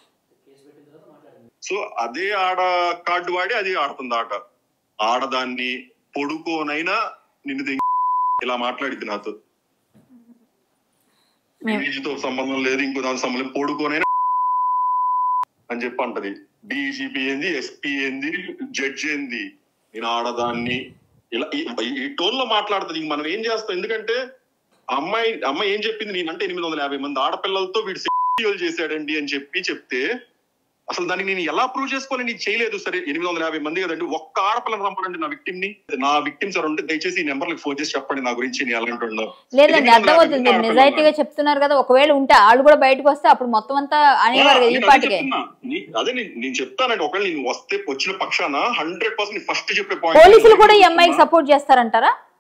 సో అదే ఆడ కార్డు వాడి అది ఆడుతుంది ఆట ఆడదాన్ని పొడుకోనైనా నిన్ను దింగి ఇలా మాట్లాడింది నాతో మేము- ఏజ్ తో సంబంధం లేదు ఇంకో దాని సంబంధం లేదు పొడుకోనైనా అని చెప్పి అంటది డీజీపీ ఏంది ఎస్పీ ఏంది జడ్జి ఏంది నేను ఆడదాన్ని ఇలా ఈ- ఈ టోన్ లో మాట్లాడుతుంది ఇంక మనం ఏం చేస్తాం ఎందుకంటే ఆ అమ్మాయి అమ్మాయి ఏం చెప్పింది నేనంటే ఎనిమిది వందల యాభై మంది ఆడపిల్లలతో వీడు sexual చేశాడండి అని చెప్పి చెప్తే అసలు దాన్ని నేను ఎలా ప్రూవ్ చేసుకోవాలి నీకు చేయలేదు సరే ఎనిమిది వందల యాభై మంది కదండి ఒక్క ఆడపిల్లని చంపడండి నా విక్టిమ్ ని నా విక్టిమ్స్ ఎవరు ఉంటే దయచేసి ఈ నెంబర్ ఫోన్ చేసి చెప్పండి నా గురించి నేను ఎలాంటి ఉండవు లేదండి ఎనిమిది వందల అర్థమవుతుంది యాభై మీరు మంది నిజాయితీగా ఆడపిల్లలు చెప్తున్నారు కదా ఒకవేళ ఉంటే వాళ్ళు కూడా బయటకు వస్తే అప్పుడు మొత్తం అంతా అనేవారు కదా ఈ నేను అదే పాటికే చెప్తున్నా. నీ- అదే నేను- నేను చెప్తానండి ఒకవేళ నేను వస్తే వచ్చిన పక్షాన హండ్రెడ్ పర్సెంట్ ఫస్ట్ చెప్పే పాయింట్ పోలీసులు కూడా ఈ అమ్మాయికి సపోర్ట్ చేస్తారంటారా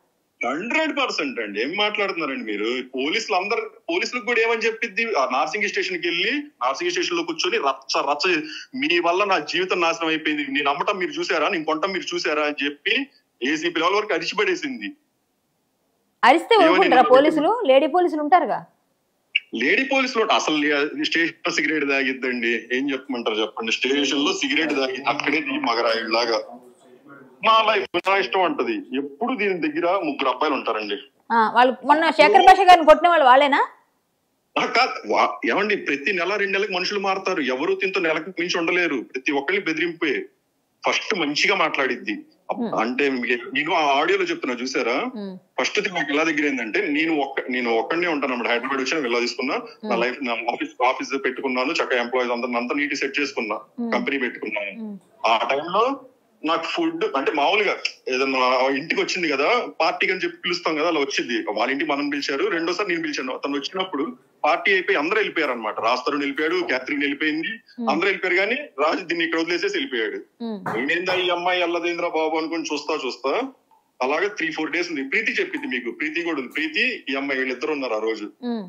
హండ్రెడ్ పర్సెంట్ అండి ఏం మాట్లాడుతున్నారండి మీరు పోలీసులు అందరు పోలీసులకు కూడా ఏమని చెప్పిద్ది ఆ నార్సింగ్ స్టేషన్ కి వెళ్ళి నార్సింగ్ స్టేషన్ లో కూర్చొని రచ్చ రచ్చ మీ వల్ల నా జీవితం నాశనం అయిపోయింది నేను అమ్మటం మీరు చూసారా నేను కొనటం మీరు చూసారా అని చెప్పి ఏసీపీ లెవెల్ వరకు అరిచిపడేసింది అరిస్తే ఏమని ఊరుకుంటారా నేను పోలీసులు లేడీ పోలీసులు ఉంటారుగా లేడీ పోలీసులు అసలు స్టేషన్ సిగరెట్ తాగిద్దండి ఏం చెప్పమంటారు చెప్పండి స్టేషన్ లో సిగరెట్ తాగి అక్కడే దిగి మగరాయుడు లాగా నా లైఫ్ నా ఇష్టం అంటది ఎప్పుడు దీని దగ్గర ముగ్గురు అబ్బాయిలు ఉంటారండి ఆ, వాళ్ళు మొన్న శేఖర్ భాష గారిని కొట్టిన వాళ్ళు వాళ్ళేనా ఆ కాదు, వా- ఏమండి ప్రతి నెల రెండు నెలలకు మనుషులు మారుతారు ఎవరు దీంతో నెలకు మించి ఉండలేరు ప్రతి ఒక్కరిని బెదిరింపే ఫస్ట్ మంచిగా మాట్లాడిద్ది అప్- అంటే మీకు- నేను ఆ ఆడియోలో చెప్తున్నా చూసారా ఉమ్, ఫస్ట్ థింగ్ నాకు ఎలా దగ్గరైందంటే నేను ఒక్క నేను ఒక్కడనే ఉంటాను అన్నమాట హైదరాబాద్ వచ్చి వెళ్ళా తీసుకున్నా నా లైఫ్ నా ఆఫీస్ ఆఫీస్ పెట్టుకున్నాను చక్కగా ఎంప్లాయీస్ అందరిని అంతా నీట్ సెట్ చేసుకున్నా కంపెనీ పెట్టుకున్నాను ఉమ్, ఆ టైంలో నాకు ఫుడ్ అంటే మామూలుగా ఏదన్నా ఇంటికి వచ్చింది కదా పార్టీకి అని చెప్పి పిలుస్తాం కదా అలా వచ్చింది వాళ్ళ ఇంటికి మనం పిలిచారు రెండోసారి నేను పిలిచాను తను వచ్చినప్పుడు పార్టీ అయిపోయి అందరూ వెళ్ళిపోయారు అనమాట రాస్తరుణ్ వెళ్ళిపోయాడు క్యాథరిన్ వెళ్ళిపోయింది అందరూ వెళ్ళిపోయారు కానీ రాజు దీన్ని ఇక్కడ వదిలేసేసి వెళ్ళిపోయాడు ఉమ్, నేనేందా ఈ అమ్మాయి అల్లదేంద్ర బాబు అనుకుని చూస్తా చూస్తా అలాగే త్రీ ఫోర్ డేస్ ఉంది ప్రీతి చెప్పింది మీకు ప్రీతి కూడా ఉంది ప్రీతి ఈ అమ్మాయి వీళ్ళిద్దరు ఉన్నారు ఆ రోజు ఉమ్,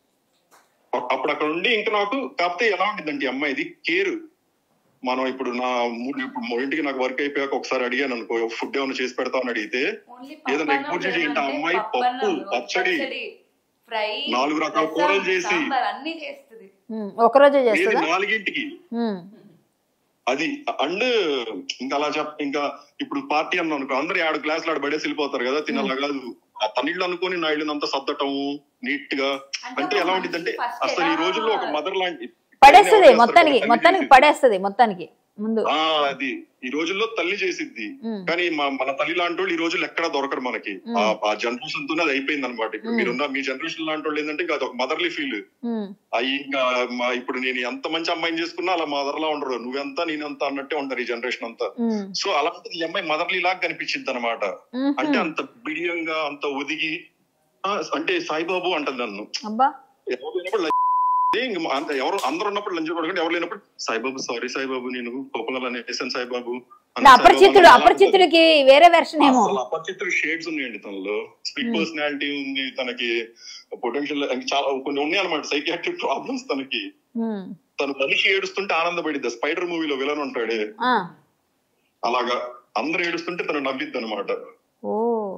అ- అప్పుడు అక్కడ ఉండి ఇంకా నాకు కాకపోతే ఎలా ఉంటుందంటే ఈ అమ్మాయిది కేర్ మనం ఇప్పుడు నా మూడు ఇప్పుడు మూడింటికి నాకు వర్క్ అయిపోయాక ఒకసారి అడిగాను అనుకో ఫుడ్ ఏమైనా చేసి పెడతామని అడిగితే ఏదైనా ఎక్కువ చేసి ఏంటి ఆ అమ్మాయి పప్పు పచ్చడి ఫ్రై నాలుగు రకాల కూరలు చేసి అన్ని చేస్తుంది ఉమ్, ఒకరోజే ఏది చేస్తుందా నాలుగింటికి ఉమ్, అది అండ్ ఇంకా అలా చెప్ ఇంకా ఇప్పుడు పార్టీ అన్నాను అనుకో అందరు ఏడు క్లాసులు ఆడ పడేసి వెళ్ళిపోతారు కదా తినాలా కాదు ఆ తనిళ్ళు అనుకొని నా ఇల్లు అంతా సర్దటం నీట్ గా అంటే ఎలా ఉంటుంది అంటే అసలు ఈ రోజుల్లో ఒక మదర్ లాంటి పడేస్తుంది ఎవరు మొత్తానికి చేస్తారు? మొత్తానికి తల్లి పడేస్తుంది మొత్తానికి ముందు ఆ అది ఈ రోజుల్లో తల్లి చేసిద్ది ఉమ్, కానీ మా- మన తల్లి లాంటి వాళ్ళు ఈ రోజుల్లో ఎక్కడ దొరకరు మనకి ఆ- ఆ జనరేషన్ తోనే అది అయిపోయింది అనమాట ఇప్పుడు మీరున్న మీ జనరేషన్ లాంటి వాళ్ళు ఏంటంటే ఇంకా అదొక మదర్లీ ఫీల్ ఉమ్, అవి ఇంకా మా- ఇప్పుడు నేను ఎంత మంచి అమ్మాయిని చేసుకున్నా అలా మదర్ లా ఉండరు నువ్వెంత నేనంత అన్నట్టే ఉంటారు ఈ జనరేషన్ అంతా ఉమ్, సో అలాంటిది ఈ అమ్మాయి మదర్లీ లాగా కనిపించింది అనమాట ఉమ్, అంటే అంత బిడియంగా అంత ఒదిగి ఆ, అంటే సాయిబాబు అంటది నన్ను అబ్బా ఎవరు లేనప్పుడు లంచ్ ఇంక మా- అంత ఎవరు అందరు ఉన్నప్పుడు లంచ్ పడుకుంటే ఎవరు లేనప్పుడు సాయిబాబు సారీ సాయిబాబు నేను కోపంగా వేసాను సాయిబాబు అన్న అంటే అపరిచితుడు సాయిబాబు అపరిచితుడికి వేరే వెర్షన్ ఏమో అసలు అపరిచితుడు షేడ్స్ ఉన్నాయండి తనలో స్పీడ్ పర్సనాలిటీ ఉంది తనకి పొటెన్షియల్ చాలా కొన్ని ఉన్నాయి అనమాట సైకియాట్రిక్ ప్రాబ్లమ్స్ తనకి ఉమ్, తను మనిషి ఏడుస్తుంటే ఆనందపడిద్ది స్పైడర్ మూవీలో విలన్ ఉంటాడే ఆ, అలాగా అందరు ఏడుస్తుంటే తను నవ్విద్ది అనమాట ఓ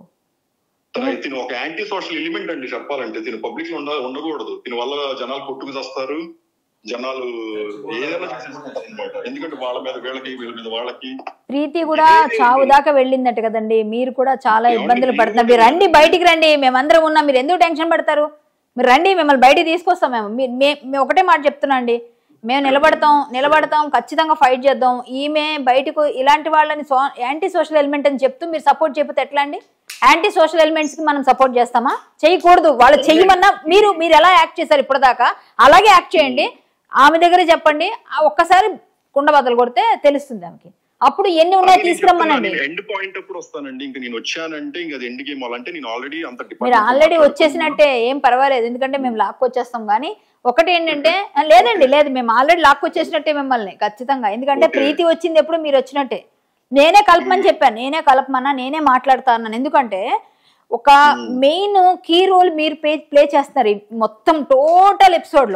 తిను ఒక యాంటీ సోషల్ ఎలిమెంట్ అండి చెప్పాలంటే తిను పబ్లిక్ లో ఉండ ఉండకూడదు దీని వల్ల జనాలు కొట్టుకు చేస్తారు జనాలు ఏదైనా చేసేసుకుంటారు అనమాట ఎందుకంటే వాళ్ళ మీద వీళ్ళకి వీళ్ళ మీద వాళ్ళకి ప్రీతి కూడా చావు దాకా వెళ్ళిందట కదండి మీరు కూడా చాలా ఇబ్బందులు పడుతున్నారు మీరు రండి బయటికి రండి మేమందరం ఉన్నాం మీరు ఎందుకు టెన్షన్ పడతారు మీరు రండి మిమ్మల్ని బయటికి తీసుకొస్తాం మేము మీ- మే- మేము ఒకటే మాట చెప్తున్నా అండి మేము నిలబడతాం నిలబడతాం ఖచ్చితంగా ఫైట్ చేద్దాం ఈమె బయటకు ఇలాంటి వాళ్ళని సో యాంటీ సోషల్ ఎలిమెంట్ అని చెప్తూ మీరు సపోర్ట్ చేయకపోతే ఎట్లా అండి యాంటీ సోషల్ ఎలిమెంట్స్ కి మనం సపోర్ట్ చేస్తామా చేయకూడదు వాళ్ళు చెయ్యమన్నా మీరు మీరు ఎలా యాక్ట్ చేశారు ఇప్పటిదాకా అలాగే యాక్ట్ చేయండి ఆమె దగ్గర చెప్పండి ఆ ఒక్కసారి కుండ బద్దలు కొడితే తెలుస్తుంది ఆమెకి అప్పుడు ఎన్ని ఉన్నాయో తీసుకురమ్మనండి ఎండ్ పాయింట్ అప్పుడు వస్తానండి ఇంకా నేను వచ్చానంటే ఇంకా అది ఎండ్ గేమ్ అంటే నేను ఆల్రెడీ అంత మీరు department ఆల్రెడీ మాట్లాడుకున్నాను. వచ్చేసినట్టే ఏం పర్వాలేదు ఎందుకంటే మేము లాక్కొచ్చేస్తాం కానీ ఒకటి ఏంటంటే ఆ, లేదండి లేదు మేము ఆల్రెడీ లాక్కొచ్చేసినట్టే మిమ్మల్ని ఖచ్చితంగా ఎందుకంటే Okay. ప్రీతి వచ్చింది ఎప్పుడు మీరు వచ్చినట్టే నేనే కలపమని చెప్పాను నేనే కలపమన్నా నేనే మాట్లాడుతా అన్నాను ఎందుకంటే ఒక మెయిన్ కీ రోల్ మీరు ప్లే ప్లే చేస్తున్నారు ఈ మొత్తం టోటల్ ఎపిసోడ్ లో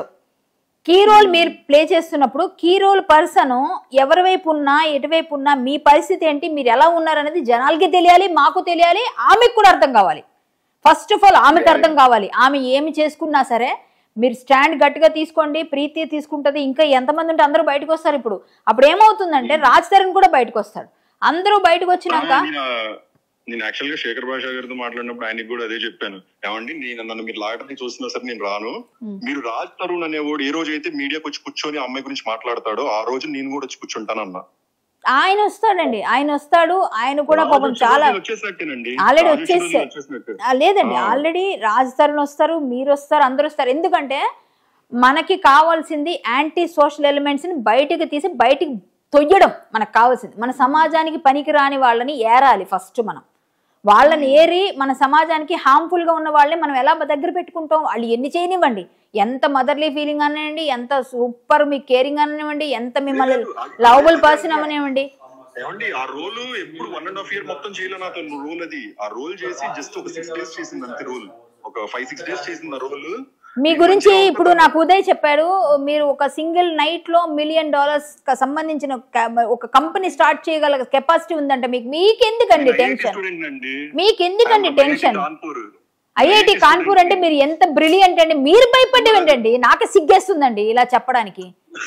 కీ రోల్ మీరు ప్లే చేస్తున్నప్పుడు కీ రోల్ పర్సన్ ఎవరి వైపు ఉన్నా ఎటువైపు ఉన్నా మీ పరిస్థితి ఏంటి మీరు ఎలా ఉన్నారనేది జనాలకి తెలియాలి మాకు తెలియాలి ఆమెకు కూడా అర్థం కావాలి ఫస్ట్ ఆఫ్ ఆల్ ఆమెకు అర్థం కావాలి ఆమె ఏమి చేసుకున్నా సరే మీరు స్టాండ్ గట్టిగా తీసుకోండి ప్రీతి తీసుకుంటది ఇంకా ఎంతమంది ఉంటే అందరూ బయటకు వస్తారు ఇప్పుడు అప్పుడు ఏమవుతుందంటే రాజ్ తరుణ్ కూడా బయటకు వస్తాడు అందరూ బయటకు వచ్చినాక ఆ, నేను, నేను యాక్చువల్ గా శేఖర్ భాష గారితో మాట్లాడినప్పుడు ఆయనకి కూడా అదే చెప్పాను ఏమండి నేను నన్ను మీరు లాగడానికి చూసినా సరే నేను రాను మీరు రాజ్ తరుణ్ అనేవాడు ఏ రోజు అయితే మీడియాకి వచ్చి కూర్చొని ఆ అమ్మాయి గురించి మాట్లాడతాడో ఆ రోజు నేను కూడా వచ్చి కూర్చుంటానన్నా ఆయన వస్తాడండి ఆయన వస్తాడు ఆయన కూడా రాజు పాపం వచ్చే చాలా రోజు వచ్చేసినట్టేనండి Already రాజు వచ్చే రోజు వచ్చేసారు. వచ్చేసినట్టే. ఆ, లేదండి ఆ. ఆల్రెడీ రాజ్ తరుణ్ వస్తారు మీరు వస్తారు అందరు వస్తారు ఎందుకంటే మనకి కావాల్సింది యాంటీ సోషల్ ఎలిమెంట్స్ ని బయటికి తీసి బయటికి తొయ్యడం మనకు కావాల్సింది మన సమాజానికి పనికి రాని వాళ్ళని ఏరాలి ఫస్ట్ మనం వాళ్ళని ఏరి మన సమాజానికి హార్మ్ఫుల్ గా ఉన్న వాళ్ళని మనం ఎలా దగ్గర పెట్టుకుంటాం వాళ్ళు ఎన్ని చేయనివ్వండి ఎంత మదర్లీ ఫీలింగ్ అనివ్వండి ఎంత సూపర్ మీ కేరింగ్ అనివ్వండి ఎంత మిమ్మల్ని లేదు, అది- లవబుల్ పర్సన్ అవనివ్వండి ఏమండి ఆ రోల్ ఎప్పుడు వన్ అండ్ హాఫ్ ఇయర్ మొత్తం చేయలే నాతో రోల్ అది ఆ రోల్ చేసి జస్ట్ ఒక సిక్స్ డేస్ చేసింది అంతే రోల్ ఒక ఫైవ్ సిక్స్ డేస్ చేసింది ఆ రోల్ మీ గురించి ఇప్పుడు నాకు ఉదయ్ చెప్పాడు మీరు ఒక సింగిల్ నైట్ లో మిలియన్ డాలర్స్ సంబంధించిన క- ఒక కంపెనీ స్టార్ట్ చేయగల కెపాసిటీ ఉందంట మీకు మీకెందుకండి టెన్షన్ స్టూడెంట్ అండి మీకెందుకండి టెన్షన్ కాన్పూర్ ఐఐటి కాన్పూర్ అంటే మీరు ఎంత బ్రిలియంట్ అండి మీరు భయపడ్డం ఏంటండి నాకే సిగ్గేస్తుందండి ఇలా చెప్పడానికి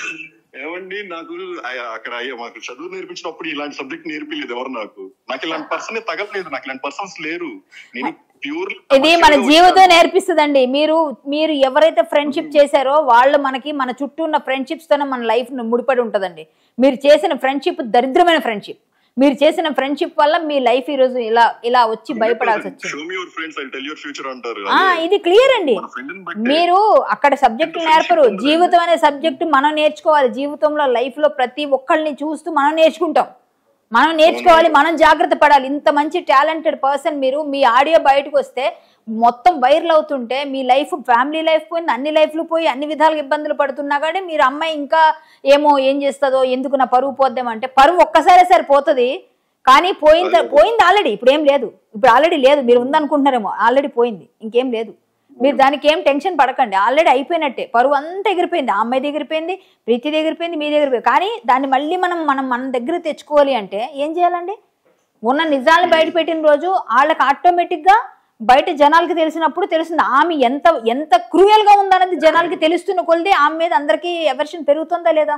ఏమండి నాకు ఆ- అక్కడ అయ్యా మాకు చదువు నేర్పించినప్పుడు ఇలాంటి సబ్జెక్ట్ నేర్పిలేదు ఎవరు నాకు నాకు ఇలాంటి పర్సన్ తగలేదు నాకు ఇలాంటి పర్సన్స్ లేరు నేను ప్యూర్ ఇది మన జీవితం నేర్పిస్తుందండి మీరు మీరు ఎవరైతే ఫ్రెండ్షిప్ చేశారో వాళ్ళు మనకి మన చుట్టూ ఉన్న ఫ్రెండ్షిప్స్ తోనే మన లైఫ్ ముడిపడి ఉంటదండి మీరు చేసిన ఫ్రెండ్షిప్ దరిద్రమైన ఫ్రెండ్షిప్ మీరు చేసిన ఫ్రెండ్షిప్ వల్ల మీ లైఫ్ ఈ రోజు ఇలా ఇలా వచ్చి భయపడాల్సి వచ్చింది show me your friends I tell your future అంటారు ఆ ఇది క్లియర్ అండి మన ఫ్రెండ్ బట్టి మీరు అక్కడ సబ్జెక్టులు నేర్పరు జీవితం అనే సబ్జెక్టు మనం నేర్చుకోవాలి జీవితంలో లైఫ్ లో ప్రతి ఒక్కళ్ళని చూస్తూ మనం నేర్చుకుంటాం మనం నేర్చుకోవాలి మనం జాగ్రత్త పడాలి ఇంత మంచి టాలెంటెడ్ పర్సన్ మీరు మీ ఆడియో బయటకు వస్తే మొత్తం వైరల్ అవుతుంటే మీ లైఫ్ ఫ్యామిలీ లైఫ్ పోయింది అన్ని లైఫ్లు పోయి అన్ని విధాలుగా ఇబ్బందులు పడుతున్నా కానీ మీరు అమ్మాయి ఇంకా ఏమో ఏం చేస్తుందో ఎందుకు నా పరువు పోద్దామంటే పరువు ఒక్కసారే సరే పోతుంది కానీ పోయింది పోయింది ఆల్రెడీ ఇప్పుడు ఏం లేదు ఇప్పుడు ఆల్రెడీ లేదు మీరు ఉందనుకుంటున్నారేమో ఆల్రెడీ పోయింది ఇంకేం లేదు మీరు దానికి ఏం టెన్షన్ పడకండి ఆల్రెడీ అయిపోయినట్టే పరువు అంతా ఎగిరిపోయింది ఆ అమ్మాయి ఎగిరిపోయింది ప్రీతి ఎగిరిపోయింది మీ దగ్గర కానీ దాన్ని మళ్ళీ మనం మనం మన దగ్గర తెచ్చుకోవాలి అంటే ఏం చేయాలండి ఉన్న నిజాలను బయట పెట్టిన రోజు వాళ్ళకి ఆటోమేటిక్గా బయట జనాలకి తెలిసినప్పుడు తెలుస్తుంది ఆమె ఎంత ఎంత క్రూయల్ గా ఉందన్నది జనాలకి తెలుస్తున్న కొలిది ఆమె మీద అందరికీ ఎవర్షన్ పెరుగుతుందా లేదా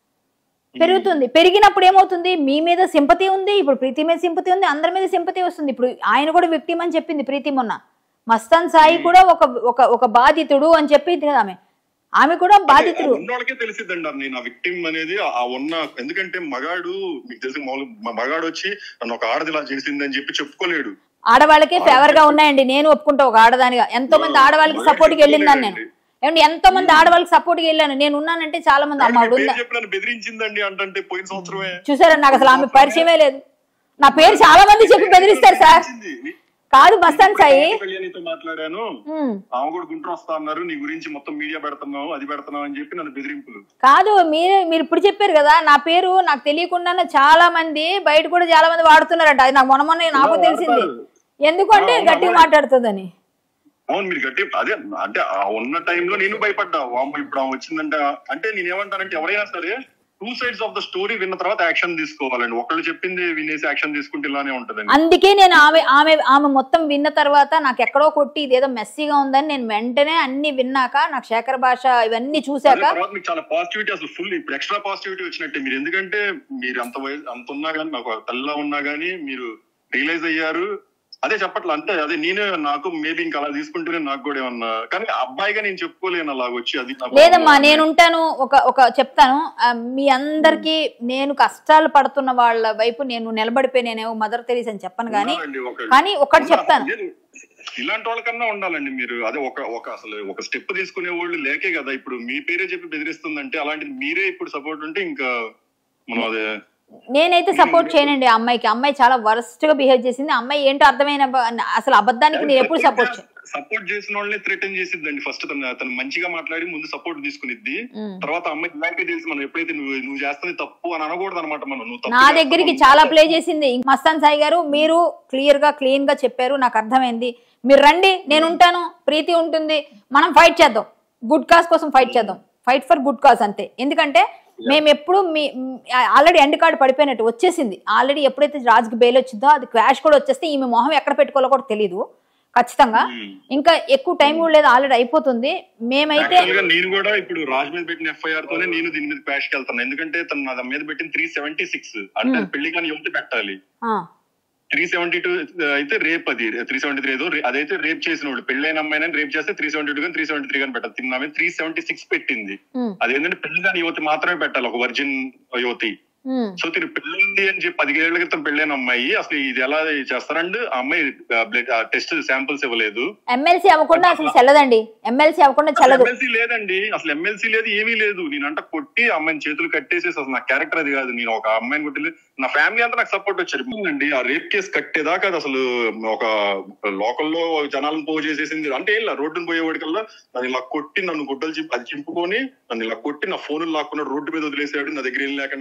పెరుగుతుంది పెరిగినప్పుడు ఏమవుతుంది మీ మీద సింపతి ఉంది ఇప్పుడు ప్రీతి మీద సింపతి ఉంది అందరి మీద సింపతి వస్తుంది ఇప్పుడు ఆయన కూడా విక్టిమ్ అని చెప్పింది ప్రీతి మొన్న మస్తాన్ సాయి కూడా ఒక ఒక ఒక బాధితుడు అని చెప్పింది కదా ఆమె ఆమె కూడా బాధితుడు ఉన్నోళ్ళకే తెలిసిద్దండి అది నేను ఆ విక్టిమ్ అనేది ఆ- ఆ ఉన్న ఎందుకంటే మగాడు మీకు తెలిసి మామూలు మ- మగాడు వచ్చి నన్ను ఒక ఆడది ఇలా చేసింది అని చెప్పి చెప్పుకోలేడు ఆడవాళ్ళకే ఫేవర్ గా ఉన్నాయండి నేను ఒప్పుకుంటా ఒక ఆడదానిగా ఎంతో మంది ఆడవాళ్ళకి సపోర్ట్ కి వెళ్ళిందని నేను ఏమండి ఎంతో మంది ఆడవాళ్ళకి సపోర్ట్ కి వెళ్ళాను నేను ఉన్నానంటే చాలా మంది అమ్మ ఆవిడ ఉందా పేరు చెప్పి నన్ను బెదిరించిందండి అంటే పోయిన సంవత్సరమే చూసారా నాకు అసలు ఆమె పరిచయమే లేదు నా పేరు చాలా మంది చెప్పి బెదిరిస్తారు సార్ బెదిరించింది. కాదు మస్తాన్ సాయి కళ్యాణితో మాట్లాడాను ఉమ్. ఆమె కూడా గుంటూరు వస్తా అన్నారు నీ గురించి మొత్తం మీడియా పెడుతున్నావు అది పెడుతున్నావు అని చెప్పి నన్ను బెదిరింపులు కాదు మీరు మీరు ఇప్పుడు చెప్పారు కదా నా పేరు నాకు తెలియకుండానే చాలా మంది బయట కూడా చాలా మంది వాడుతున్నారంట అది నాకు మొన్న మొన్న నాకు తెలిసింది ఎందుకంటే గట్టిగా మాట్లాడుతుందని అవును మీరు గట్టి అదే అంటే ఆ ఉన్న టైంలో నేను భయపడ్డా వామ్మ ఇప్పుడు ఆమె వచ్చిందంటే అంటే నేను ఏమంటానంటే ఎవరైనా సరే two sides of the story విన్న తర్వాత యాక్షన్ తీసుకోవాలండి ఒకళ్ళు చెప్పింది వినేసి యాక్షన్ తీసుకుంటే ఇలానే ఉంటదండి అందుకే నేను ఆమె ఆమె ఆమె మొత్తం విన్న తర్వాత నాకు ఎక్కడో కొట్టి ఇదేదో మెస్సీగా ఉందని నేను వెంటనే అన్ని విన్నాక నాకు శేఖర్ భాష ఇవన్నీ చూశాక అదే తర్వాత మీకు చాలా పాజిటివిటీ అసలు ఫుల్ ఇప్పుడు ఎక్స్ట్రా పాజిటివిటీ వచ్చినట్టే మీరు ఎందుకంటే మీరు అంత వయసు అంత ఉన్నా గానీ నాకు తల్లిలా ఉన్నా గానీ మీరు రియలైజ్ అయ్యారు అదే చెప్పట్లే అంతే అదే నేనే నాకు మేబీ ఇంకా అలా తీసుకుంటేనే నాకు కూడా ఏమన్నా కానీ అబ్బాయిగా నేను చెప్పుకోలేను అలాగ వచ్చి అది నాకు- లేదమ్మా నేను ఉంటాను ఒక ఒక చెప్తాను ఆ, మీ అందరికి నేను కష్టాలు పడుతున్న వాళ్ళ వైపు నేను నిలబడిపోయి నేనేమో మదర్ తెరీస్ అని చెప్పను కానీ ఉండాలండి ఒక- కానీ ఒకటి చెప్తాను లేదు, ఇలాంటి వాళ్ళకన్నా ఉండాలండి మీరు అదే ఒక ఒక అసలు ఒక స్టెప్ తీసుకునే వాళ్ళు లేకే కదా ఇప్పుడు మీ పేరే చెప్పి బెదిరిస్తుందంటే అలాంటిది మీరే ఇప్పుడు సపోర్ట్ ఉంటే ఇంకా మనం అదే నేనైతే సపోర్ట్ చేయనండి ఆ అమ్మాయికి అమ్మాయి చాలా వరస్ట్ గా బిహేవ్ చేసింది ఆ అమ్మాయి ఏంటో అర్థమైన అసలు అబద్ధానికి నేను ఎప్పుడు సపోర్ట్ చేయను సపోర్ట్ చేసిన వాళ్ళని థ్రెటన్ చేసిద్దండి ఫస్ట్ తను తను మంచిగా మాట్లాడి ముందు సపోర్ట్ తీసుకునిద్ది ఉమ్. తర్వాత అమ్మాయి ఇలాంటి తెలిసి మనం ఎప్పుడైతే నువ్వు నువ్వు చేస్తుంది తప్పు అని అనకూడదు అనమాట మనం నువ్వు తప్పు నా చేస్తున్నావు, దగ్గరికి నువ్వు చాలా తప్పు ప్లే చేసింది మస్తాన్ సాయి గారు మీరు క్లియర్ గా క్లీన్ గా చెప్పారు నాకు అర్థమైంది మీరు రండి నేను ఉంటాను ప్రీతి ఉంటుంది మనం ఫైట్ చేద్దాం గుడ్ కాజ్ కోసం ఫైట్ చేద్దాం ఫైట్ ఫర్ గుడ్ కాజ్ అంతే ఎందుకంటే మేము ఎప్పుడు మీ ఆల్రెడీ ఎండ్ కార్డు పడిపోయినట్టు వచ్చేసింది ఆల్రెడీ ఎప్పుడైతే రాజుకి బెయిల్ వచ్చిందో అది క్వాష్ కూడా వచ్చేస్తే ఈమె మొహం ఎక్కడ పెట్టుకోవాలో కూడా తెలియదు ఖచ్చితంగా ఇంకా ఎక్కువ టైం కూడా లేదు ఆల్రెడీ అయిపోతుంది మేమైతే యాక్చువల్ గా నేను కూడా ఇప్పుడు రాజ్ మీద పెట్టిన ఎఫ్ఐఆర్ తోనే నేను దీని మీద ప్యాష్ కి వెళ్తాను ఎందుకంటే తను నా మీద పెట్టిన త్రీ సెవెంటీ సిక్స్ అంటే అది పెళ్లి కానీ యువత పెట్టాలి ఆ, త్రీ సెవెంటీ టూ అయితే రేప్ అది త్రీ సెవెంటీ త్రీ ఏదో రే- అదైతే రేప్ చేసిన వాడు పెళ్ళైన అమ్మాయిని రేప్ చేస్తే త్రీ సెవెంటీ టూ కానీ త్రీ సెవెంటీ త్రీ కానీ పెట్టాలి తిన్న ఆమె త్రీ సెవెంటీ సిక్స్ పెట్టింది ఉమ్, అదేంటంటే పెళ్లి కాని యువతి మాత్రమే పెట్టాలి ఒక వర్జిన్ యువతి ఉమ్, సో తిని పెళ్ళింది అని చెప్పి పదిహేళ్ల క్రితం పెళ్ళైన అమ్మాయి అసలు ఇది ఎలా చేస్తారండి ఆ అమ్మాయి బ్లడ్ టెస్ట్ శాంపిల్స్ ఇవ్వలేదు ఎమ్మెల్సీ అవ్వకుండా అసలు చెల్లదండి ఎమ్మెల్సీ అవ్వకుండా చెల్లదు ఎమ్మెల్సీ లేదండి అసలు ఎమ్మెల్సీ లేదు ఏమీ లేదు నేనంట కొట్టి ఆ అమ్మాయిని చేతులు కట్టేసేసి అసలు నా క్యారెక్టర్ అది కాదు నేను ఒక అమ్మాయిని కొట్టి నా ఫ్యామిలీ అంతా నాకు సపోర్ట్ వచ్చారు అండి ఆ రేప్ కేసు కట్టేదాకా అది అసలు ఒక లోకల్లో జనాలను పోగు చేసేసింది అంటే ఇలా రోడ్డును పోయేవాడికల్లా నన్ను ఇలా కొట్టి నన్ను గుడ్డలు చింపు అది చింపుకొని నన్ను ఇలా కొట్టి నా ఫోన్ లాక్కున్నాడు రోడ్డు మీద వదిలేసాడు నా దగ్గర ఏం లేకుండా చేశాడు అని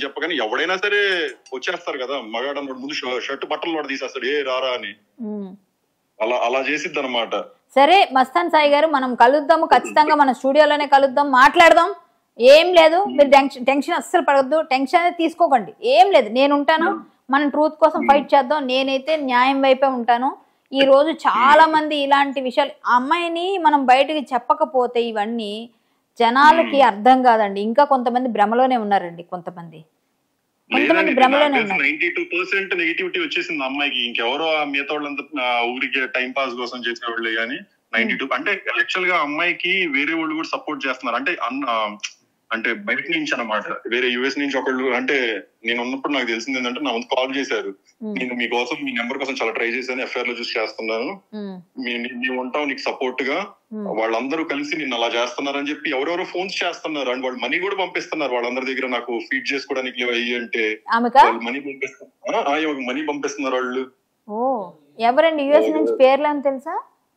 చెప్పగానే ఎవడైనా సరే వచ్చేస్తారు కదా మగాడు అన్నోడు ముందు ష- షర్ట్ బట్టలు కూడా తీసేస్తాడు ఏ రారా అని ఉమ్. అలా అలా చేసిద్ది అనమాట సరే మస్తాన్ సాయి గారు మనం కలుద్దాము ఖచ్చితంగా మన స్టూడియోలోనే కలుద్దాం మాట్లాడదాం ఏం లేదు మీరు టెన్షన్ టెన్షన్ అస్సలు పడవద్దు టెన్షన్ అనేది తీసుకోకండి ఏం లేదు నేను ఉంటాను మనం ట్రూత్ కోసం ఫైట్ చేద్దాం నేనైతే న్యాయం వైపే ఉంటాను ఈ రోజు చాలా మంది ఇలాంటి విషయాలు ఆ అమ్మాయిని మనం బయటకి చెప్పకపోతే ఇవన్నీ జనాలకి అర్థం కాదండి ఇంకా కొంతమంది భ్రమలోనే ఉన్నారండి కొంతమంది కొంతమంది భ్రమలోనే ఉన్నారు నైన్టీ టూ పర్సెంట్ నెగిటివిటీ వచ్చేసింది ఆ అమ్మాయికి ఇంకెవరో ఆ మిగతా వాళ్ళంతా ఆ, ఊరికి టైం పాస్ కోసం చేసేవాళ్ళే కానీ నైన్టీ టూ అంటే యాక్చువల్ గా అమ్మాయికి వేరే వాళ్ళు కూడా సపోర్ట్ చేస్తున్నారు అంటే అన్న అంటే బయట నుంచి అన్నమాట వేరే యుఎస్ నుంచి ఒకళ్ళు అంటే నేను ఉన్నప్పుడు నాకు తెలిసింది ఏంటంటే నా ముందు కాల్ చేశారు ఉమ్, నేను మీకోసం మీ నెంబర్ కోసం చాలా ట్రై చేశాను ఎఫ్ఐఆర్ లో చూసి చేస్తున్నాను ఉమ్, మీ మేము ఉంటాం నీకు సపోర్ట్ గా ఉమ్. వాళ్ళందరూ కలిసి నిన్ను అలా చేస్తున్నారని చెప్పి ఎవరెవరో ఫోన్స్ చేస్తున్నారు అండ్ వాళ్ళు మనీ కూడా పంపిస్తున్నారు వాళ్ళందరి దగ్గర నాకు ఫీడ్ చేసుకోవడానికి ఇవి అయ్యి అంటే ఆమెకా వాళ్ళు మనీ పంపిస్తున్నారు మనీ పంపిస్తున్నారు వాళ్ళు ఓ ఎవరండి యుఎస్ నుంచి పేర్లు అని తెలుసా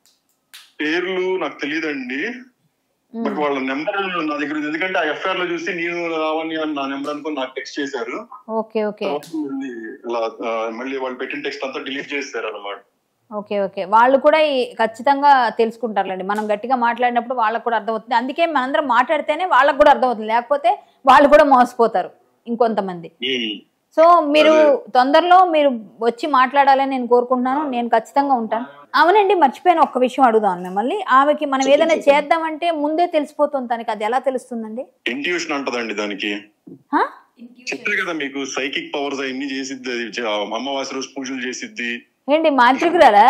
పేర్లు నాకు తెలియదండి బట్ వాళ్ళ నెంబర్ నా దగ్గర ఉంది ఎందుకంటే ఆ ఎఫ్ఐఆర్ లో చూసి నేను రావని అని నా నెంబర్ అనుకుని నాకు టెక్స్ట్ చేశారు ఓకే ఓకే తర్వాత మళ్ళీ ఇలా ఆ, మళ్ళీ వాళ్ళు పెట్టిన టెక్స్ట్ అంతా డిలీట్ చేశారు అనమాట ఓకే ఓకే వాళ్ళు కూడా ఈ- ఖచ్చితంగా తెలుసుకుంటారులేండి మనం గట్టిగా మాట్లాడినప్పుడు వాళ్ళకు కూడా అర్థమవుతుంది అందుకే మనందరం మాట్లాడితేనే వాళ్ళకు కూడా అర్థమవుతుంది లేకపోతే వాళ్ళు కూడా మోసపోతారు ఇంకొంతమంది సో మీరు తొందరలో మీరు వచ్చి మాట్లాడాలని నేను కోరుకుంటున్నాను నేను ఖచ్చితంగా ఉంటాను అవునండి మర్చిపోయిన ఒక్క విషయం అడుగుదాం మిమ్మల్ని ఆమెకి మనం ఏదైనా చేద్దామంటే ముందే తెలిసిపోతుంది తనకి అది ఎలా తెలుస్తుందండి ఇంట్యూషన్ అంటదండి దానికి హా? చెప్పారు కదా మీకు సైకిక్ పవర్స్ అవన్నీ చేసిద్ది అది చ- అమావాస్య రోజు పూజలు చేసిద్ది ఏంటి మాంత్రికురాలా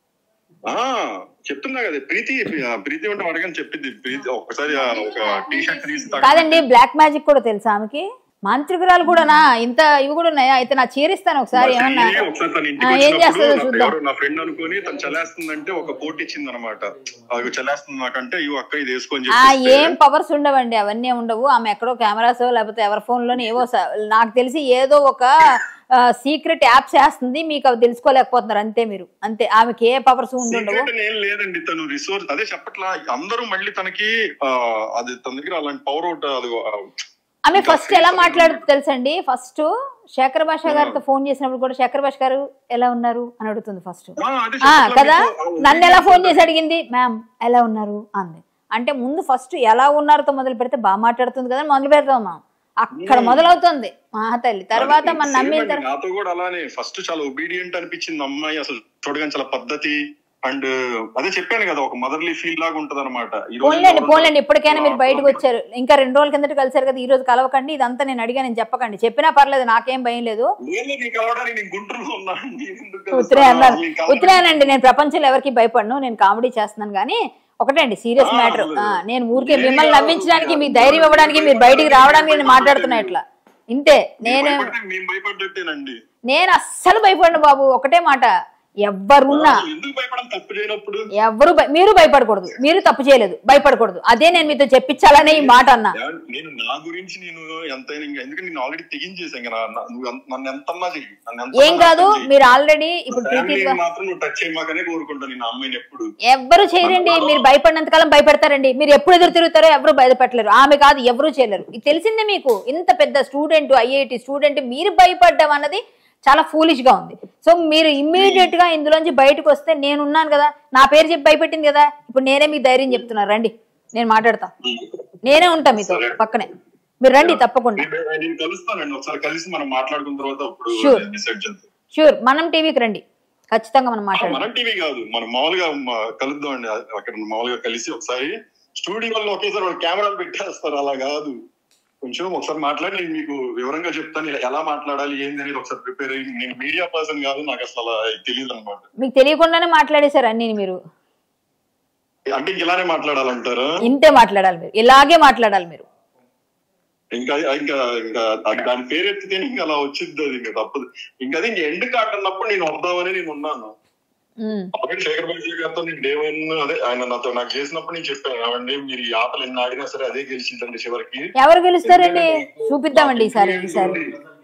ఆ చెప్తున్నా కదా ప్రీతి ఆ, ప్రీతి ఉంటే అడగని చెప్పింది ప్రీతి ఒక్కసారి ఆ ఒక టీ షర్ట్ తీసి తగ- కాదండి బ్లాక్ మ్యాజిక్ కూడా తెలుసా ఆమెకి మాంత్రికురాలు కూడానా ఇంత ఇవి కూడా ఉన్నాయా అయితే నా చీరిస్తాను ఒకసారి మా ఏమన్నా చెల్లి ఒకసారి తన ఆ, ఇంటికి ఏం వచ్చినప్పుడు చేస్తుందో నాకు చూద్దాం ఎవరో నా ఫ్రెండ్ అనుకొని తను చలేస్తుందంటే ఒక కోట్ ఇచ్చింది అనమాట అది చలేస్తుంది నాకంటే ఇవి అక్క ఇది వేసుకొని ఆ చెప్పి ఏం పవర్స్ ఉండవండి అవన్నీ ఉండవు ఆమె ఎక్కడో కెమెరాస్ లేకపోతే ఎవరి ఫోన్ లోనే ఏవో స- నాకు తెలిసి ఏదో ఒక సీక్రెట్ యాప్స్ వేస్తుంది మీకు అవి తెలుసుకోలేకపోతున్నారు అంతే మీరు అంతే ఆమెకి ఏ పవర్స్ ఉండవు సీక్రెట్ ఏం లేదండి తను రిసోర్స్ అదే చెప్పట్లా అందరూ మళ్ళీ తనకి ఆ, అది తన దగ్గర అలాంటి పవర్ అవుట్ అది ఆ, ఆమె ఫస్ట్ ఎలా మాట్లాడుతుంది తెలుసండి ఫస్ట్ శేఖర్ భాష గారితో ఫోన్ చేసినప్పుడు కూడా శేఖర్ భాష గారు ఎలా ఉన్నారు అని అడుగుతుంది ఫస్ట్ ఆ, అదే ఆ చెప్పట్లా కదా మీకు, ఆ, నన్ను ఎలా ఫోన్ చేసి అడిగింది మ్యామ్ ఎలా ఉన్నారు అంది అంటే ముందు ఫస్ట్ ఎలా ఉన్నారుతో మొదలు పెడితే బాగా మాట్లాడుతుంది కదా అని మొదలు పెడతాం మనం అక్కడ మొదలవుతుంది మా తల్లి తర్వాత మనం Same నమ్మిన అండి, తర్వాత నాతో కూడా అలానే ఫస్ట్ చాలా ఒబీడియంట్ అనిపించింది అమ్మాయి అసలు చూడగానే చాలా పద్ధతి అండ్ అదే చెప్పాను కదా ఒక మదర్లీ ఫీల్ లాగా ఉంటది అనమాట పోన్లేండి పోన్లేండి ఇప్పటికైనా మీరు బయటకు వచ్చారు ఇంకా రెండు రోజుల కిందట కలిసారు కదా ఈ రోజు కలవకండి ఇదంతా నేను అడిగా నేను చెప్పకండి చెప్పినా పర్లేదు నాకేం భయం లేదు నీకు కలవడానికి నేను గుంటూరులో ఉన్నా నేను ఎందుకు కలుస్తాను? ఉత్తరే అన్నారు అసలు నీకు కలవడానికి- ఉత్తరేనండి నేను ప్రపంచంలో ఎవరికి భయపడను నేను కామెడీ చేస్తున్నాను కానీ ఒకటండి సీరియస్ ఆ, మ్యాటర్ అసలు నేను ఊరికే ఏమీ మిమ్మల్ని కాదు. నవ్వించడానికి మీకు ధైర్యం ఇవ్వడానికి మీరు బయటికి రావడానికి నేను మాట్లాడుతున్నా ఇట్లా ఇంతే మీరు నేను భయపడితే మేము భయపడ్డట్టేనండి నేను అస్సలు భయపడను బాబు ఒకటే మాట ఎవ్వరున్నా అసలు ఎందుకు భయపడడం తప్పు చేయనప్పుడు ఎవ్వరు భయ- మీరు భయపడకూడదు మీరు తప్పు చేయలేదు భయపడకూడదు అదే నేను మీతో చెప్పించాలనే ఈ మాట అన్నా నేను నా గురించి నేను ఎంతైనా ఇంకా ఎందుకంటే నేను ఆల్రెడీ తెగించేసాను ఇంకా నా- నా- నువ్వు ఎంత- నన్ను ఎంతన్నా చెయ్యి నన్ను ఎంతన్నా ఏం కాదు నష్టం చెయ్యి. మీరు ఆల్రెడీ ఇప్పుడు ఫ్యామిలీని ప్రీతిగా మాత్రం నువ్వు టచ్ చేయమాకనే కోరుకుంటాను నేను ఆ అమ్మాయిని ఎప్పుడు ఎవ్వరు చేయరండి మీరు భయపడినంత కాలం భయపెడతారండి మీరు ఎప్పుడు ఎదురు తిరుగుతారో ఎవరు భయపెట్టలేరు ఆమె కాదు ఎవరు చేయలేరు ఇది తెలిసిందే మీకు ఇంత పెద్ద స్టూడెంట్ ఐఐటి స్టూడెంట్ మీరు భయపడ్డం అన్నది చాలా ఫూలిష్ గా ఉంది సో మీరు ఇమ్మీడియట్ గా ఇందులోంచి బయటకు వస్తే నేనున్నాను కదా నా పేరు చెప్పి భయపెట్టింది కదా ఇప్పుడు నేనే మీకు ధైర్యం చెప్తున్నా రండి నేను మాట్లాడతా నేనే ఉంటా మీతో పక్కనే మీరు రండి తప్పకుండా నేను నేను కలుస్తానండి ఒకసారి కలిసి మనం మాట్లాడుకున్న తర్వాత ఇప్పుడు Sure. డిసైడ్ చేద్దాం షూర్ మనం టీవీకి రండి ఖచ్చితంగా మనం మాట్లాడదాం మనం టీవీ కాదు మనం మామూలుగా మ- కలుద్దాం అండి అక్కడ మామూలుగా కలిసి ఒకసారి స్టూడియోలో ఒకేసారి వాళ్ళు కెమెరాలు పెట్టేస్తారు అలా కాదు కొంచెం ఒకసారి మాట్లాడి నేను మీకు వివరంగా చెప్తాను ఇలా ఎలా మాట్లాడాలి ఏంది అనేది ఒకసారి ప్రిపేర్ అయ్యి నేను మీడియా పర్సన్ కాదు నాకు అసలు అలా తెలియదు అనమాట మీకు తెలియకుండానే మాట్లాడేశారు అన్ని మీరు అంటే ఇంక ఇలానే మాట్లాడాలంటారా ఇంతే మాట్లాడాలి మీరు ఇలాగే మాట్లాడాలి మీరు ఇంకా ఇంకా ఇంకా అది దాని పేరు ఎత్తితే ఇంకా అలా వచ్చింది అది ఇంకా తప్పదు ఇంకా అది ఇంక ఎండ్ కార్డ్ అన్నప్పుడు నేను వద్దామని నేను ఉన్నాను ఉమ్. అప్పుడు శేఖర్ భాష గారితో నేను డే వన్ అదే ఆయన నాతో నాకు చేసినప్పుడు నేను చెప్పాను ఏమండి మీరు ఈ ఆటలు ఎన్ని ఆడినా సరే అదే గెలిచిందండి చివరికి ఎవరు గెలుస్తారండి చూపిద్దామండి ఈసారి ఈసారి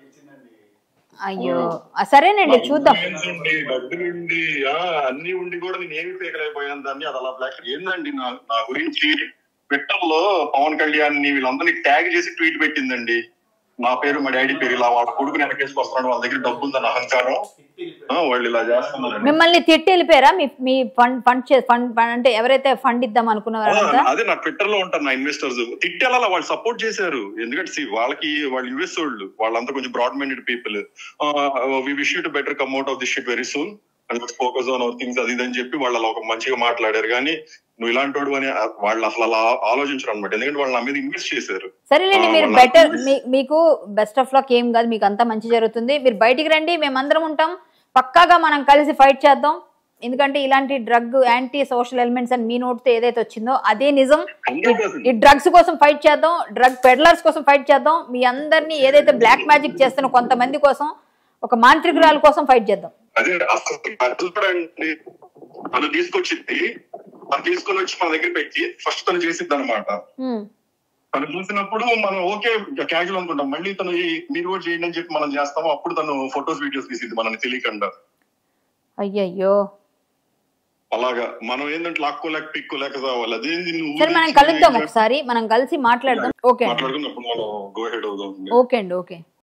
అయ్యో ఆ, సరేనండి చూద్దాం Influence ఉండి డబ్బులు ఉండి ఆ, అన్ని ఉండి కూడా నేను ఏమి పేకలేకపోయాను దాన్ని అది అలా బ్లాక్ ఏందండి నా నా గురించి ట్విట్టర్ లో పవన్ కళ్యాణ్ ని వీళ్ళందరినీ ట్యాగ్ చేసి ట్వీట్ పెట్టిందండి నా పేరు మా డాడీ పేరు ఇలా వాళ్ళ కొడుకు వెనకేసుకొస్తున్నాడు వాళ్ళ దగ్గర డబ్బు ఉందని అహంకారం ఆ, వాళ్ళు ఇలా చేస్తున్నారండి మిమ్మల్ని తిట్టి వెళ్ళిపోయారా మీ మీ ఫండ్ ఫండ్ చే- ఫండ్ ఫండ్ అంటే ఎవరైతే ఫండ్ ఇద్దాం అనుకున్నవారంతా ఆ, అదే నా ట్విట్టర్ లో ఉంటారు నా ఇన్వెస్టర్స్ తిట్టేలా వాళ్ళు సపోర్ట్ చేశారు ఎందుకంటే see, వాళ్ళకి వాళ్ళు యుఎస్ వాళ్ళు వాళ్ళంతా కొంచెం broad minded people we wish you to better come out of this shit very soon and focus on our things అది ఇది అని చెప్పి వాళ్ళు అలా ఒక మంచిగా మాట్లాడారు కానీ నువ్వు ఇలాంటి వాడు అని ఆ- వాళ్ళు అసలు అలా ఆలోచించరు అనమాట ఎందుకంటే వాళ్ళు నా మీద ఇన్వెస్ట్ చేశారు సరేలేండి ఆ, మీరు వాళ్ళ- బెటర్ మీకు బెస్ట్ ఆఫ్ లక్ ఏం కాదు మీకు అంతా మంచి జరుగుతుంది మీరు బయటికి రండి మేమందరం ఉంటాం పక్కాగా మనం కలిసి ఫైట్ చేద్దాం ఎందుకంటే ఇలాంటి డ్రగ్ యాంటీ సోషల్ ఎలిమెంట్స్ అని మీ నోటితో ఏదైతే వచ్చిందో అదే నిజం హండ్రెడ్ పర్సెంట్ ఈ డ్రగ్స్ కోసం ఫైట్ చేద్దాం డ్రగ్ పెడ్లర్స్ కోసం ఫైట్ చేద్దాం మీ అందరినీ ఏదైతే బ్లాక్ మ్యాజిక్ చేస్తున్న కొంతమంది కోసం ఒక మాంత్రికురాల కోసం ఫైట్ చేద్దాం అదే అసలు అసలు కూడా అండి తను తీసుకొచ్చింది తను తీసుకొని వచ్చి మన దగ్గర పెట్టి ఫస్ట్ తను చేసిద్ది అనమాట ఉమ్. తను చూసినప్పుడు మనం ఓకే క్యాజువల్ అనుకుంటాం మళ్ళీ తను ఈ- మీరు కూడా చేయండి అని చెప్పి మనం చేస్తాము అప్పుడు తను ఫొటోస్ వీడియోస్ తీసింది మనని తెలియకుండా అయ్యయ్యో అలాగా మనం ఏంటంటే లాక్కోలేక పిక్కోలేక కావాలి అదేంది నువ్వు సరే మనం కలుద్దాం ఒకసారి మనం కలిసి మాట్లాడదాం ఓకే అండి మాట్లాడుకున్నప్పుడు మనం గో హెడ్ అవుదాం ఓకే అండి ఓకే